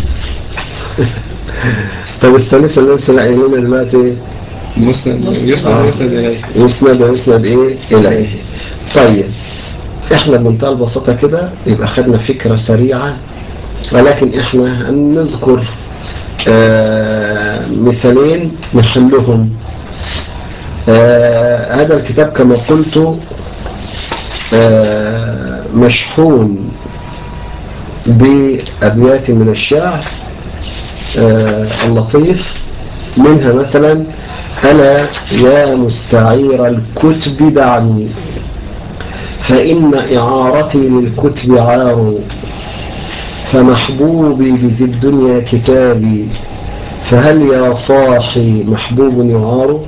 طب الثالثة اللي لسه قايلينها دلوقتي ايه مسند مسند. يسند يسند إليه يسند ويسند ايه اليه طيب احنا بمنتهى البساطة كده يبقى خدنا فكرة سريعة ولكن احنا نذكر آه مثالين نحلهم آه هذا الكتاب كما قلت آه مشحون بأبيات من الشعر آه اللطيف منها مثلا ألا يا مستعير الكتب دعني فإن إعارتي للكتب عار فمحبوبي بذي الدنيا كتابي فهل يا صاحي محبوب يعار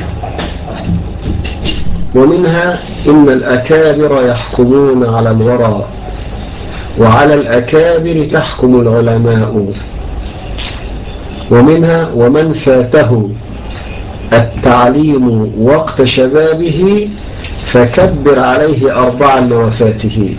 ومنها إن الأكابر يحكمون على الورى وعلى الأكابر تحكم العلماء ومنها ومن فاته التعليم وقت شبابه فكبر عليه أربعا لوفاته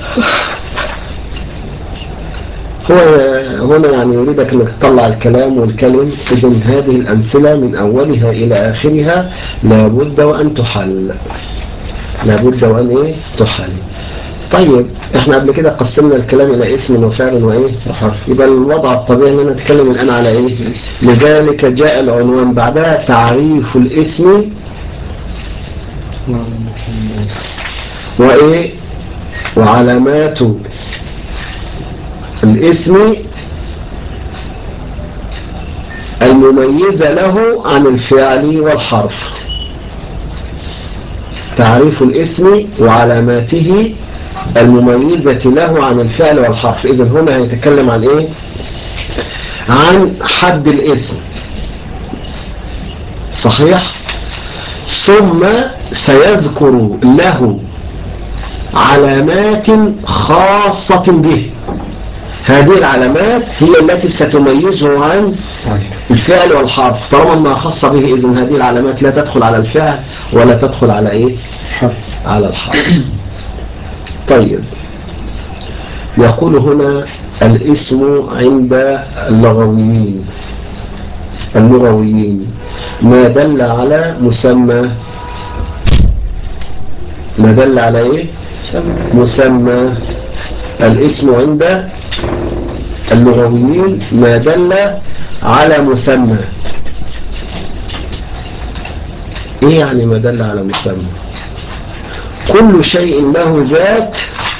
هو هنا يعني يريدك أنك تطلع الكلام والكلم إذن هذه الأمثلة من أولها إلى آخرها لابد وأن تحل لابد وأن إيه تحل طيب احنا قبل كده قسمنا الكلام الى اسم وفعل وايه وحرف يبقى الوضع الطبيعي ان انا اتكلم الان على ايه لذلك جاء العنوان بعدها تعريف الاسم وايه وعلامات الاسم المميزة له عن الفعل والحرف تعريف الاسم وعلاماته المميزة له عن الفعل والحرف إذا هنا هيتكلم عن إيه عن حد الاسم صحيح ثم سيذكر له علامات خاصة به هذه العلامات هي التي ستميزه عن الفعل والحرف طالما انها خاصة به اذن هذه العلامات لا تدخل على الفعل ولا تدخل على ايه حرف على الحرف طيب يقول هنا الاسم عند اللغويين اللغويين ما دل على مسمى ما دل على ايه مسمى الاسم عند اللغويين ما دل على مسمى ايه يعني ما دل على مسمى كل شيء له ذات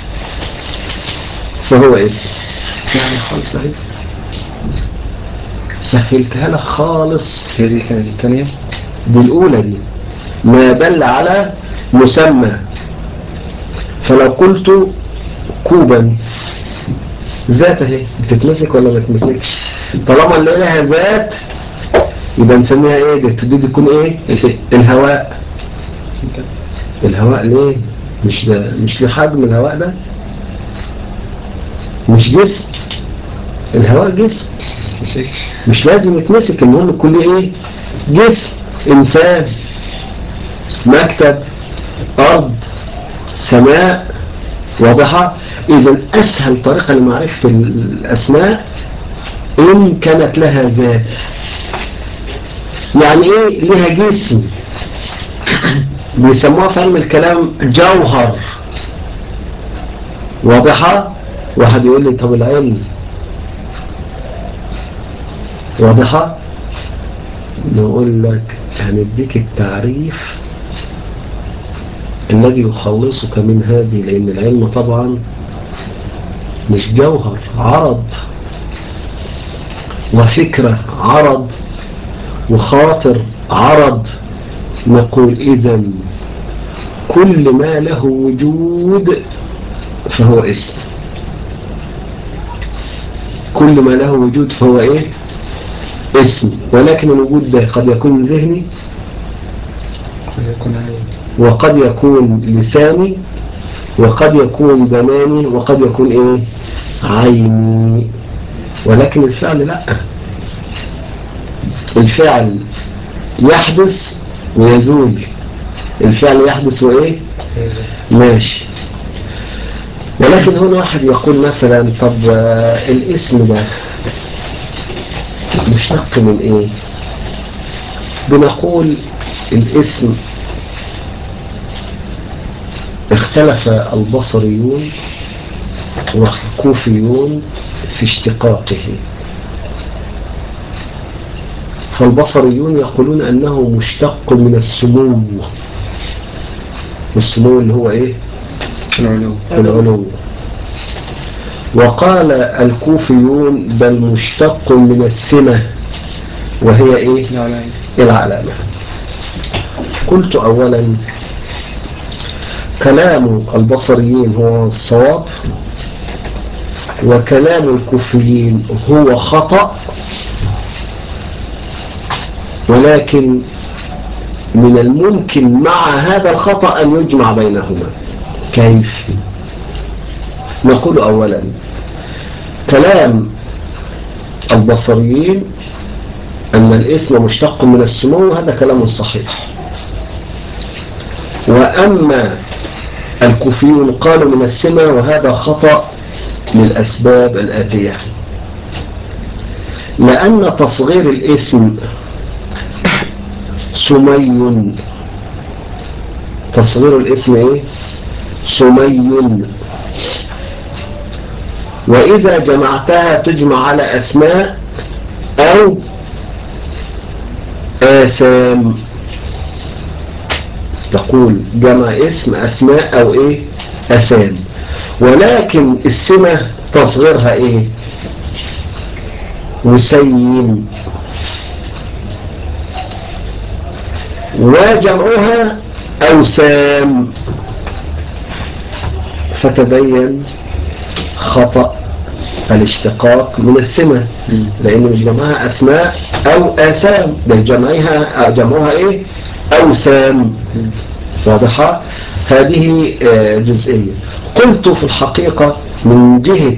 فهو اسم يعني خالص اهي سهلتها لك خالص هي دي كانت الثانية دي الأولى دي ما دل على مسمى فلو قلت كوبا ذات اهي بتتمسك ولا ما تتمسكش طالما اللي لها ذات يبقى نسميها ايه دي تبتدي تكون ايه الهواء الهواء ليه مش ده مش لحجم الهواء ده مش جسم الهواء جسم مسك مش لازم يتمسك المهم كل ايه جسم انسان مكتب ارض سماء واضحة اذا اسهل طريقة لمعرفة الاسماء ان كانت لها ذات يعني ايه لها جسم بيسموها في علم الكلام جوهر واضحة واحد يقول لي طب العلم واضحة نقول لك هنديك التعريف الذي يخلصك من هذه لأن العلم طبعا مش جوهر عرض وفكرة عرض وخاطر عرض نقول إذا كل ما له وجود فهو اسم كل ما له وجود فهو ايه اسم ولكن الوجود ده قد يكون ذهني قد يكون عين وقد يكون لساني وقد يكون بناني وقد يكون ايه عيني ولكن الفعل لا الفعل يحدث ويزول الفعل يحدث وايه ماشي ولكن هنا واحد يقول مثلا طب آه، الاسم ده مشتق من ايه بنقول الاسم اختلف البصريون والكوفيون في اشتقاقه فالبصريون يقولون انه مشتق من السمو السمو اللي هو ايه العلو العلو وقال الكوفيون بل مشتق من السمة وهي ايه لا لا العلامة قلت اولا كلام البصريين هو الصواب وكلام الكوفيين هو خطأ ولكن من الممكن مع هذا الخطأ أن يجمع بينهما كيف نقول أولا كلام البصريين أن الاسم مشتق من السمو هذا كلام صحيح وأما الكوفيون قالوا من السمة وهذا خطأ للأسباب الآتية لأن تصغير الاسم سمي تصغير الاسم ايه سمي وإذا جمعتها تجمع على أسماء أو آثام تقول جمع اسم أسماء أو إيه أسام ولكن السمة تصغيرها إيه وسيم وجمعها أوسام فتبين خطأ الاشتقاق من السمة لأن مش جمعها أسماء أو آثام بل جمعها جمعها إيه أوسام واضحة هذه آه، جزئية قلت في الحقيقة من جهة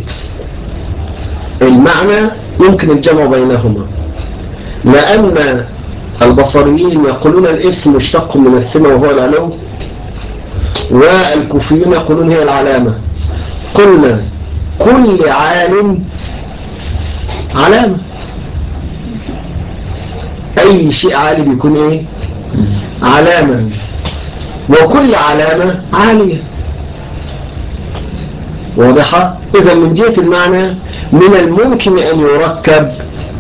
المعنى يمكن الجمع بينهما لأن البصريين يقولون الاسم مشتق من السمة وهو العلو والكوفيون يقولون هي العلامة قلنا كل عالم علامة أي شيء عالي بيكون إيه علامة وكل علامة عالية واضحة إذا من جهة المعنى من الممكن أن يركب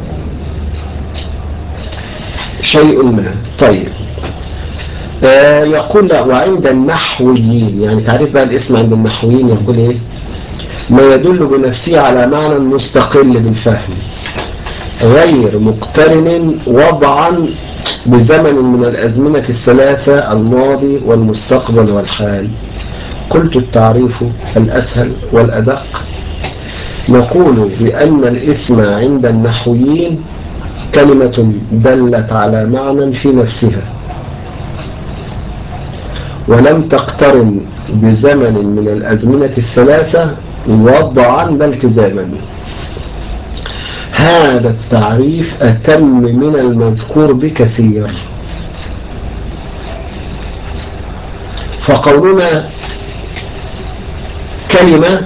شيء ما طيب آه يقول لا وعند النحويين يعني تعريف بقى الاسم عند النحويين يقول ايه ما يدل بنفسه على معنى مستقل بالفهم غير مقترن وضعا بزمن من الأزمنة الثلاثة الماضي والمستقبل والحال قلت التعريف الأسهل والأدق نقول بأن الاسم عند النحويين كلمة دلت على معنى في نفسها ولم تقترن بزمن من الأزمنة الثلاثة وضعا لا التزاما هذا التعريف أتم من المذكور بكثير فقولنا كلمة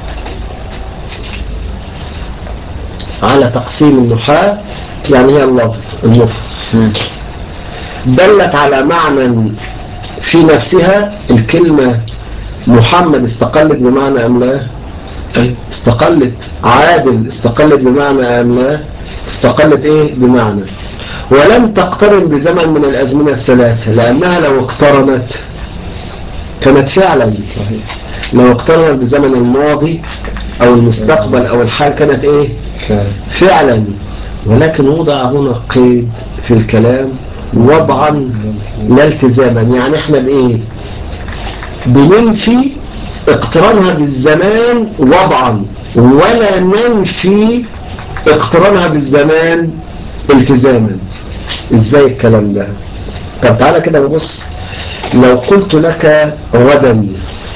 على تقسيم النحاة يعني هي اللفظ المفرد دلت على معنى في نفسها الكلمة محمد استقلت بمعنى أم لا أيوة استقلت عادل استقلت بمعنى أم لا استقلت إيه بمعنى ولم تقترن بزمن من الأزمنة الثلاثة لأنها لو اقترنت كانت فعلا صحيح لو اقترنت بزمن الماضي أو المستقبل أو الحال كانت إيه فعلا فعلا ولكن وضع هنا قيد في الكلام وضعا لا التزاما يعني احنا بايه بننفي اقترانها بالزمان وضعا ولا ننفي اقترانها بالزمان التزاما ازاي الكلام ده طب تعالى كده نبص لو قلت لك غدا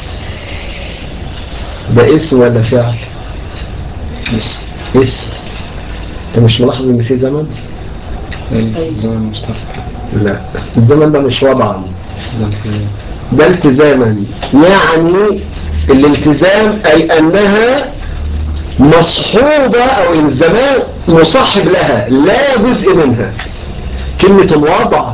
ده اسم ولا فعل بس اسم انت مش ملاحظ ان في زمن أي زمن مستقبل لا الزمن ده مش وضعا ده في ده التزاما يعني الالتزام اي انها مصحوبة او الزمان مصاحب لها لا جزء منها كلمة الوضع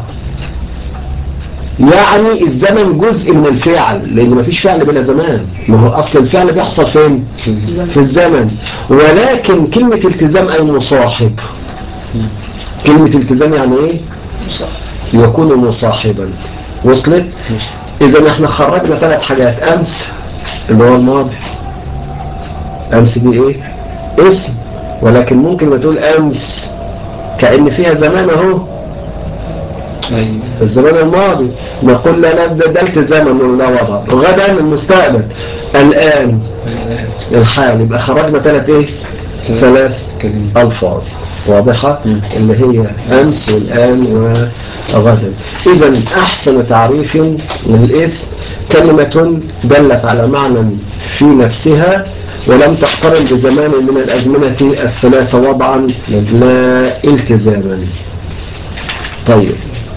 يعني الزمن جزء من الفعل لان مفيش فعل بلا زمان ما هو اصل الفعل بيحصل فين في الزمن ولكن كلمة التزام اي مصاحب كلمة التزام يعني ايه صح يكون مصاحبا وصلت اذا احنا خرجنا ثلاث حاجات امس اللي هو الماضي امس دي ايه اسم ولكن ممكن ما تقول امس كأن فيها زمان اهو أي الزمان الماضي نقول لا لا ده, ده التزام انه لا وضع غدا المستقبل الان الحال يبقى خرجنا ثلاث ايه ثلاث كلمة الفاظ واضحة مم. اللي هي امس والان وغدا اذا احسن تعريف للاسم كلمة دلت على معنى في نفسها ولم تقترن بزمان من الازمنة الثلاثة وضعا لا التزاما طيب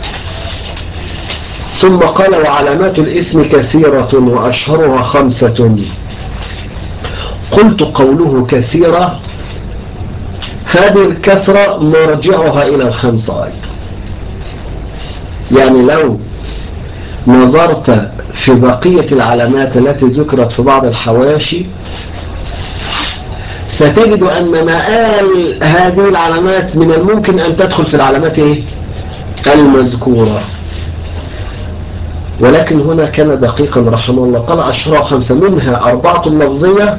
ثم قال وعلامات الاسم كثيرة وأشهرها خمسة قلت قوله كثيرة هذه الكثرة مرجعها إلى الخمسة أيضا يعني لو نظرت في بقية العلامات التي ذكرت في بعض الحواشي ستجد أن مآل هذه العلامات من الممكن أن تدخل في العلامات إيه؟ المذكورة ولكن هنا كان دقيقا رحمه الله قال أشهرها خمسة منها أربعة لفظية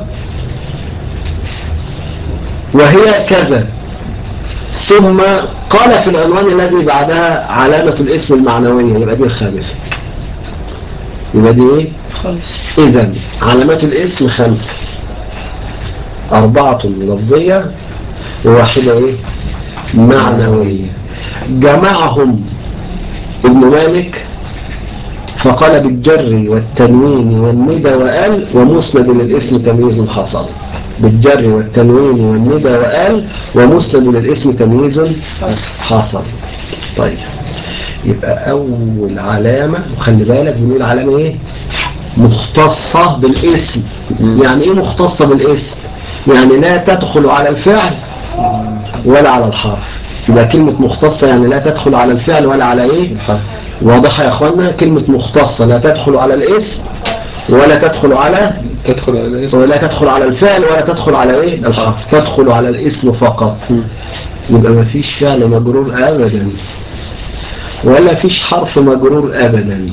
وهي كذا ثم قال في العنوان الذي بعدها علامة الاسم المعنوية يبقى دي الخامسة يبقى دي ايه خالص اذا علامات الاسم خمسة اربعة لفظية وواحدة ايه معنوية جمعهم ابن مالك فقال بالجر والتنوين والندى وقال ومسند للاسم تمييز حصل بالجر والتنوين والندى وقال ومسند للاسم تمييز حصل طيب يبقى اول علامة وخلي بالك بنقول علامة ايه مختصة بالاسم يعني ايه مختصة بالاسم يعني لا تدخل على الفعل ولا على الحرف يبقى كلمة مختصة يعني لا تدخل على الفعل ولا على ايه واضحة يا اخوانا كلمة مختصة لا تدخل على الاسم ولا تدخل على تدخل على الاسم ولا تدخل على الفعل ولا تدخل على ايه الحرف تدخل على الاسم فقط يبقى ما فيش فعل مجرور ابدا ولا فيش حرف مجرور ابدا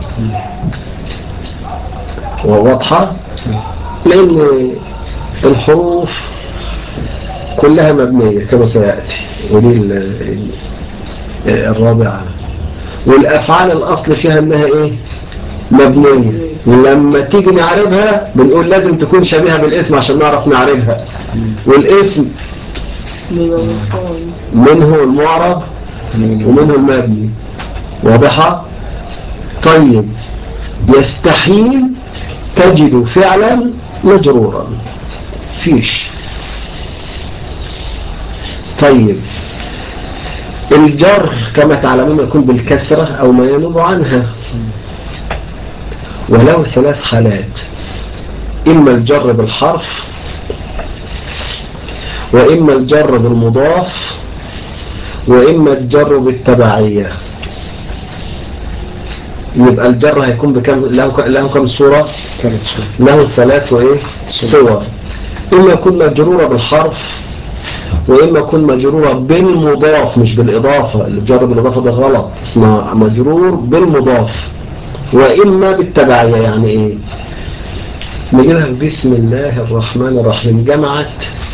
وواضحة لان الحروف كلها مبنية كما سيأتي ودي ال- ال- الرابعة والافعال الاصل فيها انها ايه مبنية لما تيجي نعرفها بنقول لازم تكون شبيهة بالاسم عشان نعرف نعرفها والاسم بمفهوم منه المعرب ومنه المبني واضحة طيب يستحيل تجد فعلا مجرورا فيش طيب الجر كما تعلمون يكون بالكسرة أو ما ينوب عنها وله ثلاث حالات إما الجر بالحرف وإما الجر بالمضاف وإما الجر بالتبعية يبقى الجر هيكون بكم له له كم صورة ثلاث شهور له ثلاث وإيه صور إما يكون مجرورة بالحرف وإما يكون مجرورة بالمضاف مش بالإضافة الجر بالإضافة ده غلط اسمها مجرور بالمضاف وإما بالتبعية يعني إيه نجيبها بسم الله الرحمن الرحيم جمعت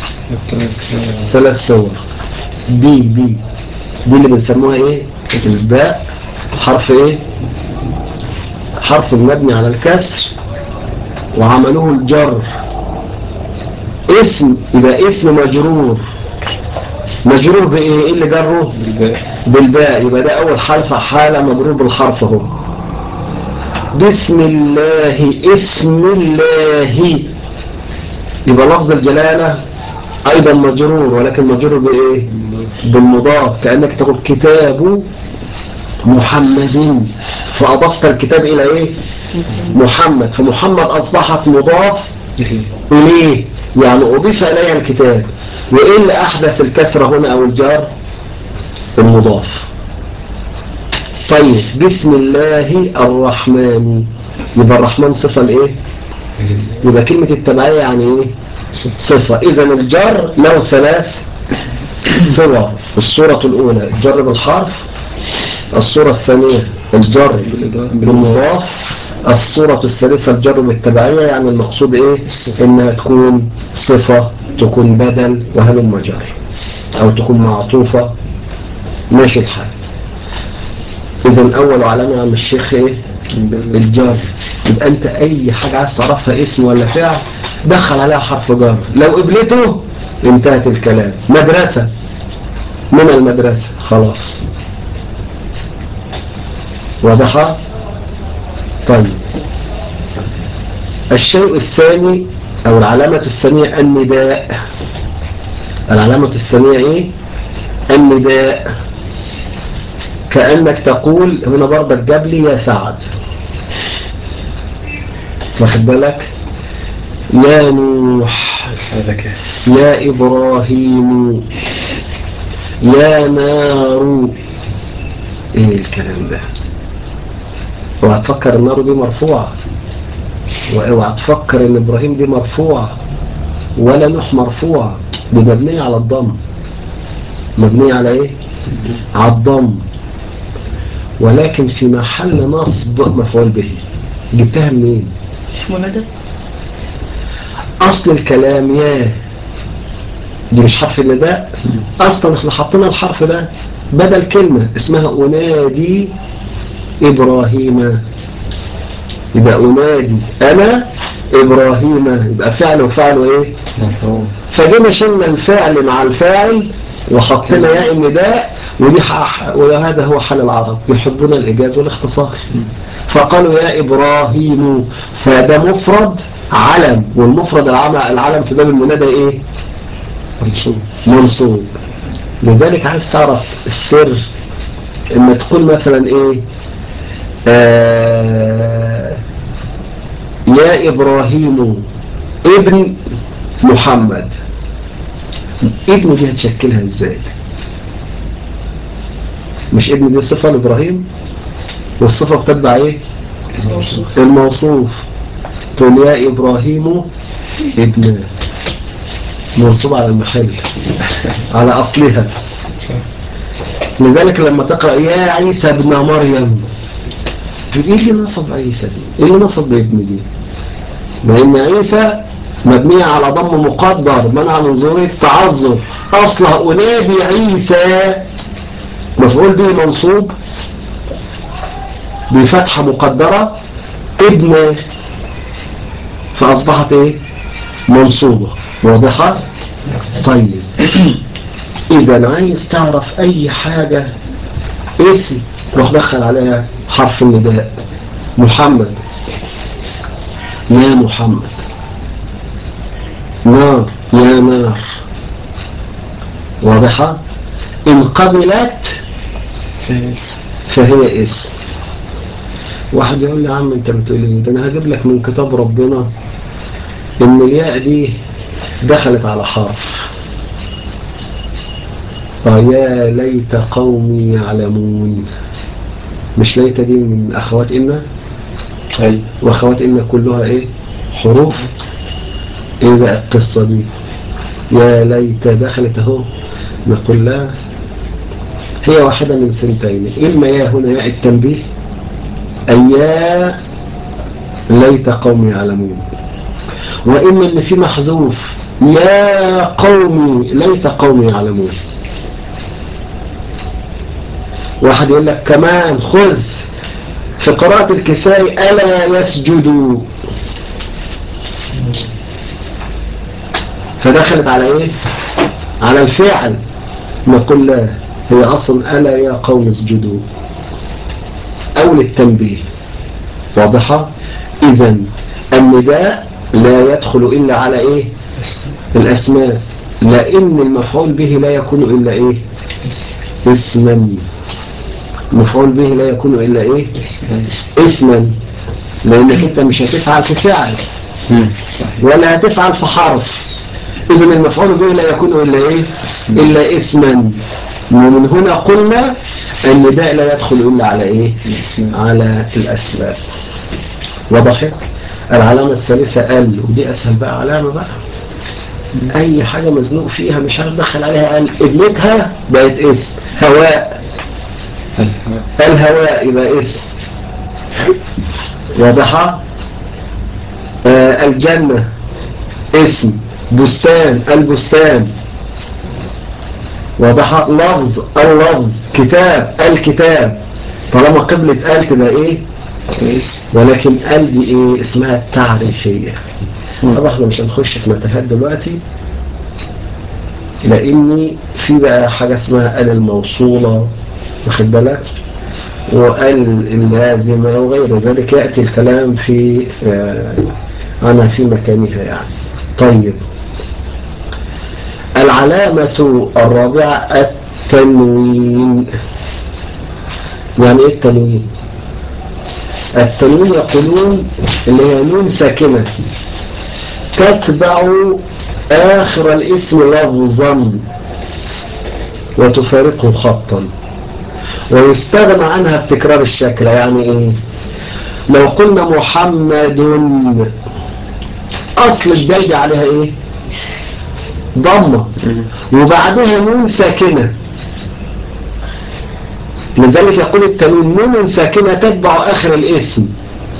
ثلاث صور بي بي دي اللي بنسموها ايه الباء حرف ايه حرف مبني على الكسر وعملوه الجر اسم يبقى اسم مجرور مجرور بايه ايه اللي جره بالباء بالباء يبقى ده اول حرف حالة مجرور بالحرف اهو بسم الله اسم الله يبقى لفظ الجلالة ايضا مجرور ولكن مجرور بايه بالمضاف كأنك تقول كتاب محمد فأضفت الكتاب إلى إيه محمد فمحمد أصبحت مضاف إيه. إليه يعني أضيف إليها الكتاب وإيه اللي أحدث الكسرة هنا أو الجار المضاف طيب بسم الله الرحمن يبقى الرحمن صفة لإيه يبقى كلمة التبعية يعني إيه صفة إذا الجر له ثلاث صور الصورة الأولى الجر بالحرف الصورة الثانية الجر بالمضاف الصورة الثالثة الجر بالتبعية يعني المقصود إيه إنها تكون صفة تكون بدل وهل جر أو تكون معطوفة ماشي الحال إذا أول علامة يا عم الشيخ إيه الجر يبقى أنت أي حاجة عايز تعرفها اسم ولا فعل دخل عليها حرف جر لو قبلته انتهت الكلام مدرسة من المدرسة خلاص واضحة طيب الشيء الثاني او العلامة الثانية النداء العلامة الثانية ايه النداء كأنك تقول هنا برضك جاب لي يا سعد واخد بالك يا نوح هذاك يا إبراهيم يا نار ايه الكلام ده اوعى تفكر النار دي مرفوعة واوعى تفكر ان ابراهيم دي مرفوعة ولا نوح مرفوعة دي مبنية على الضم مبنية على ايه على الضم ولكن في محل نصب مفعول به جبتها منين مش منادى اصل الكلام يا دي مش حرف النداء اصلا احنا حطينا الحرف ده بدل كلمة اسمها انادي ابراهيم يبقى انادي انا ابراهيم يبقى فعل وفعل ايه مفهوم فجينا شلنا الفعل مع الفاعل وحطينا ياء النداء ودي ح- وهذا هو حال العرب يحبون الاجاز والاختصار فقالوا يا ابراهيم فده مفرد علم والمفرد العلم, العلم في باب المنادى ايه منصوب منصوب لذلك عايز تعرف السر اما تقول مثلا ايه آه يا ابراهيم ابن محمد ابن دي هتشكلها ازاي مش ابن دي صفة لابراهيم والصفة بتتبع ايه الموصوف تقول يا ابراهيم ابن منصوب على المحل على أصلها لذلك لما تقرأ يا عيسى ابن مريم تقول ايه اللي نصب عيسى دي ايه اللي نصب ابن دي ما ان عيسى مبنية على ضم مقدر منع من ظهور التعذر اصلها انادي عيسى مفعول به منصوب بفتحة مقدرة ابن فاصبحت ايه منصوبة واضحة طيب اذا عايز تعرف اي حاجة اسم روح دخل عليها حرف النداء محمد يا محمد نار يا نار واضحة ان قبلت فاس فهي اسم واحد يقول لي يا عم انت بتقول ايه ده انا هجيب لك من كتاب ربنا ان الياء دي دخلت على حرف فيا ليت قومي يعلمون مش ليت دي من اخوات ان أي واخوات ان كلها ايه حروف ايه بقى القصة دي يا ليت دخلت اهو نقول لا هي واحدة من سنتين إما يا هنا ياء التنبيه أي يا ليت قوم يعلمون وإما إن في محذوف يا قومي ليت قوم يعلمون واحد يقول لك كمان خذ في قراءة الكسائي ألا يسجدوا فدخلت على ايه على الفعل نقول لا هي أصلا ألا يا قوم اسجدوا أو للتنبيه واضحة إذا النداء لا يدخل إلا على إيه الأسماء لأن المفعول به لا يكون إلا إيه اسما المفعول به لا يكون إلا إيه اسما لأنك أنت مش هتفعل في فعل مم. صحيح ولا هتفعل في حرف إذن المفعول به لا يكون إلا إيه إلا اسما ومن هنا قلنا النداء لا يدخل إلا على إيه الأسماء. على الأسماء وضحت العلامة الثالثة ال ودي أسهل بقى علامة بقى أي حاجة مزنوق فيها مش عارف دخل عليها ال قبلتها بقت اسم هواء الهواء. الهواء يبقى اسم واضحة آه الجنة اسم بستان البستان واضحة لفظ اللفظ كتاب الكتاب طالما قبلة ال تبقى ايه كويس ولكن ال دي ايه اسمها التعريفية مم. طبعا احنا مش هنخش في متاهات دلوقتي لاني في بقى حاجة اسمها ال الموصولة واخد بالك وال اللازمة وغير ذلك يأتي الكلام في آه، عنها في مكانها يعني طيب العلامة الرابعة التنوين يعني ايه التنوين التنوين يقولون اللي هي نون ساكنة تتبع آخر الاسم لفظا وتفارقه خطا ويستغنى عنها بتكرار الشكل يعني ايه لو قلنا محمد اصل الدال عليها ايه ضمة مم. وبعدها نون ساكنة لذلك يقول التنوين نون ساكنة تتبع آخر الاسم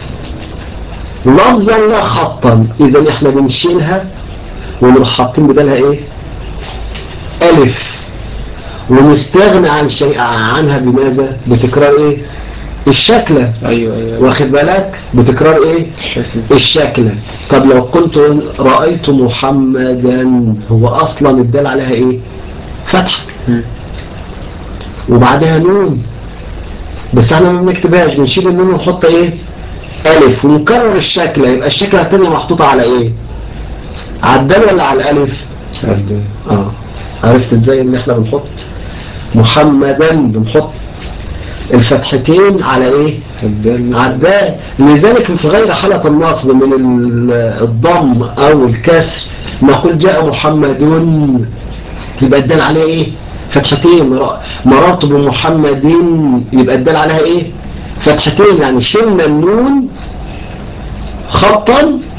لفظا لا خطا إذا احنا بنشيلها ونروح حاطين بدالها ايه ألف ونستغنى عن شيء عنها بماذا بتكرار ايه الشكلة ايوه ايوه واخد بالك بتكرار ايه الشكل الشكل طب لو قلت رأيت محمدا هو أصلا الدال عليها إيه فتحة مم. وبعدها نون بس احنا ما بنكتبهاش بنشيل النون ونحط ايه ألف ونكرر الشكل يبقى الشكلة التانية محطوطة على ايه على الدال ولا على الألف عدى. اه عرفت ازاي ان احنا بنحط محمدا بنحط الفتحتين على ايه الدال عداء لذلك في غير حالة النصب من ال- الضم او الكسر نقول جاء محمد يبقى الدال عليها ايه فتحتين مر- مررت بمحمد يبقى الدال عليها ايه فتحتين يعني شلنا النون خطا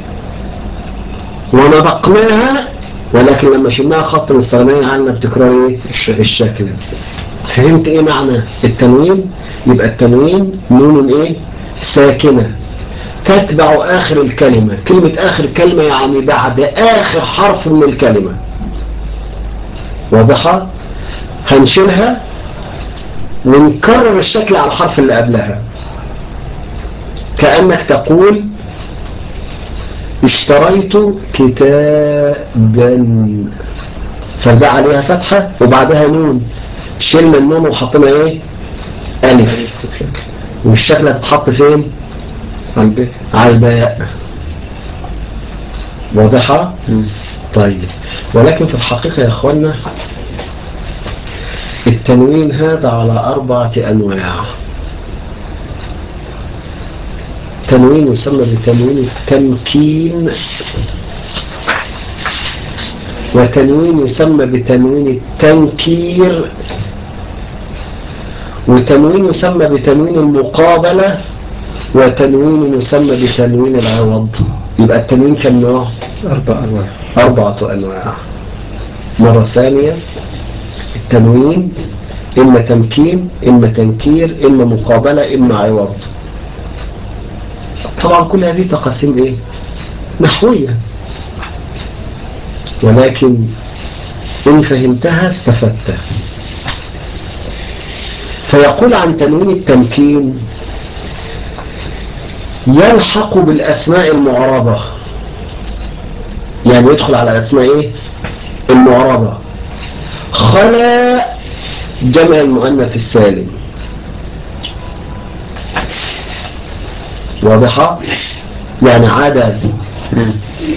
ونطقناها ولكن لما شلناها خطا استغنينا عنها بتكرار ايه الشكل. الشكل فهمت ايه معنى التنوين يبقى التنوين نون ايه ساكنة تتبع اخر الكلمة كلمة اخر كلمة يعني بعد اخر حرف من الكلمة واضحة هنشيلها ونكرر الشكل على الحرف اللي قبلها كأنك تقول اشتريت كتابا فالباء عليها فتحة وبعدها نون شلنا النون وحطينا ايه ألف والشكل هتتحط فين عدى. على الباء واضحة مم. طيب ولكن في الحقيقة يا اخوانا التنوين هذا على أربعة أنواع تنوين يسمى بتنوين التمكين وتنوين يسمى بتنوين التنكير وتنوين يسمى بتنوين المقابلة وتنوين يسمى بتنوين العوض يبقى التنوين كم نوع؟ أربع أنواع أربعة أنواع مرة ثانية التنوين إما تمكين إما تنكير إما مقابلة إما عوض طبعا كل هذه تقاسيم إيه نحوية ولكن إن فهمتها استفدت فيقول عن تنوين التمكين يلحق بالأسماء المعربة يعني يدخل على الأسماء إيه المعربة خلا جمع المؤنث السالم واضحة يعني عدد مم.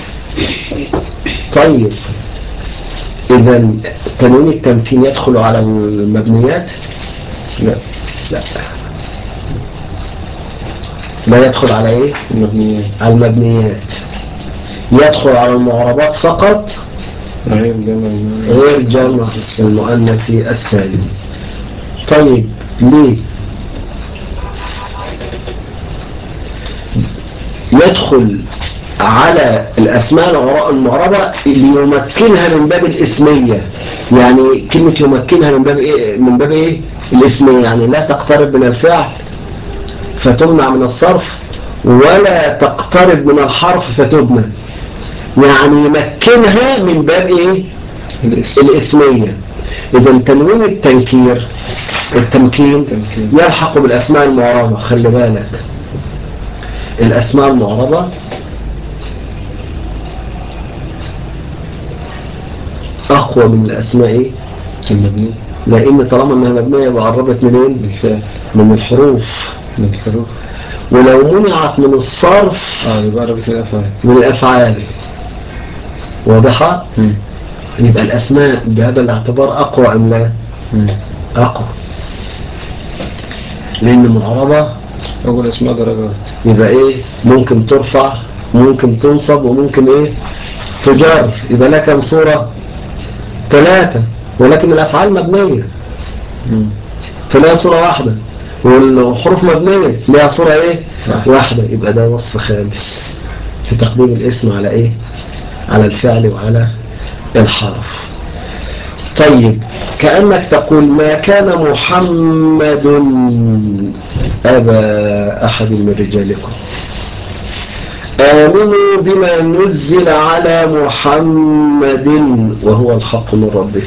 طيب إذا تنوين التمكين يدخل على المبنيات لا لا لا يدخل على ايه المبنيات على المبنيات يدخل على المعربات فقط غير جمع المؤنث. غير جمع المؤنث السالم طيب ليه يدخل على الأسماء العراء المعربة ليمكنها من باب الإسمية يعني كلمة يمكنها من باب إيه من باب إيه الإسمية يعني لا تقترب من الفعل فتمنع من الصرف ولا تقترب من الحرف فتبنى يعني يمكنها من باب إيه الاسم الإسمية إذا تنوين التنكير التمكين التمكين. يلحق بالأسماء المعربة خلي بالك الأسماء المعربة أقوى من الأسماء إيه؟ المبني لأن طالما أنها مبنية يبقى قربت منين؟ بالفعل من الحروف من الحروف ولو منعت من الصرف اه يبقى ربط الافعال من الأفعال واضحة؟ مم. يبقى الأسماء بهذا الاعتبار أقوى أم لا؟ مم. أقوى لأن المعربة اول اسماء درجات يبقى ايه ممكن ترفع ممكن تنصب وممكن ايه تجر يبقى لها كم صورة ثلاثة ولكن الافعال مبنية مم. فلها صورة واحدة والحروف مبنية لها صورة ايه واحدة. واحدة يبقى ده وصف خامس في تقديم الاسم على ايه على الفعل وعلى الحرف طيب كأنك تقول ما كان محمد أبا أحد من رجالكم آمنوا بما نزل على محمد وهو الحق من ربه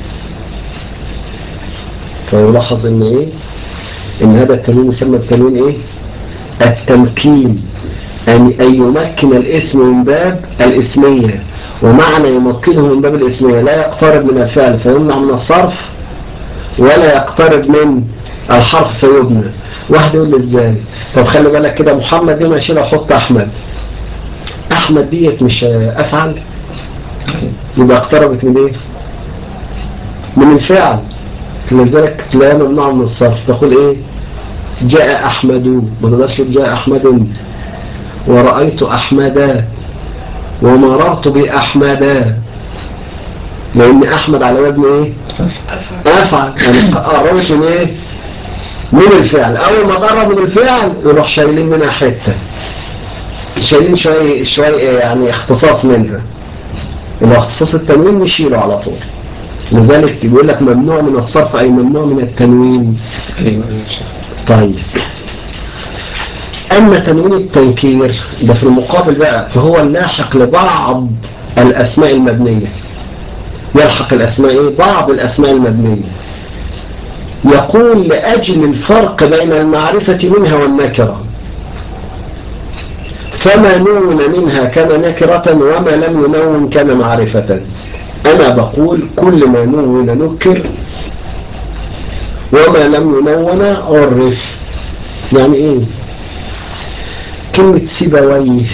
فيلاحظ ان ايه ان هذا التنوين يسمى التنوين ايه التمكين أن أن يمكن الاسم من باب الاسمية ومعنى يمكنه من باب الاسمية لا يقترب من الفعل فيمنع من الصرف ولا يقترب من الحرف فيبنى واحد يقول لي ازاي طب خلي بالك كده محمد دي ماشي احط احمد احمد ديت مش افعل يبقى اقتربت من ايه من الفعل لذلك تلاقيها ممنوع من الصرف تقول ايه جاء احمد ما تقدرش تقول جاء احمد ورأيت احمدا ومررت باحمدا لان احمد على وزن ايه افعل يعني قربت من ايه من الفعل اول ما قرب من الفعل يروح شايلين منها حته شايلين شويه شويه يعني اختصاص منها يبقى اختصاص التنوين نشيله على طول لذلك بيقول لك ممنوع من الصرف اي ممنوع من التنوين ايوه ايوه صح. طيب اما تنوين التنكير ده في المقابل بقى فهو اللاحق لبعض الاسماء المبنيه يلحق الاسماء ايه بعض الاسماء المبنيه يقول لأجل الفرق بين المعرفة منها والنكرة فما نون منها كان نكرة وما لم ينون كان معرفة أنا بقول كل ما نون نكر وما لم ينون عرف يعني إيه كلمة سيبويه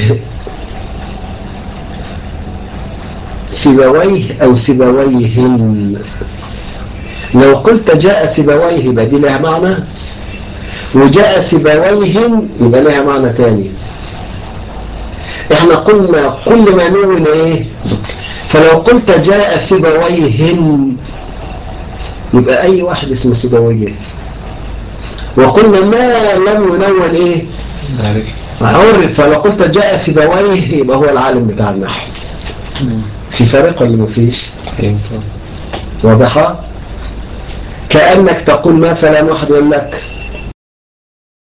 سيبويه أو سيبويهن لو قلت جاء سيبويه يبقى دي لها معنى وجاء سيبويهم يبقى لها معنى تاني احنا قلنا كل ما نون ايه فلو قلت جاء سيبويهن يبقى اي واحد اسمه سيبويه وقلنا ما لم ينون ايه عارف عرف فلو قلت جاء سيبويه يبقى هو العالم بتاع النحو مم. في فرق ولا مفيش ايوه طبعا واضحة كأنك تقول مثلا واحد يقول لك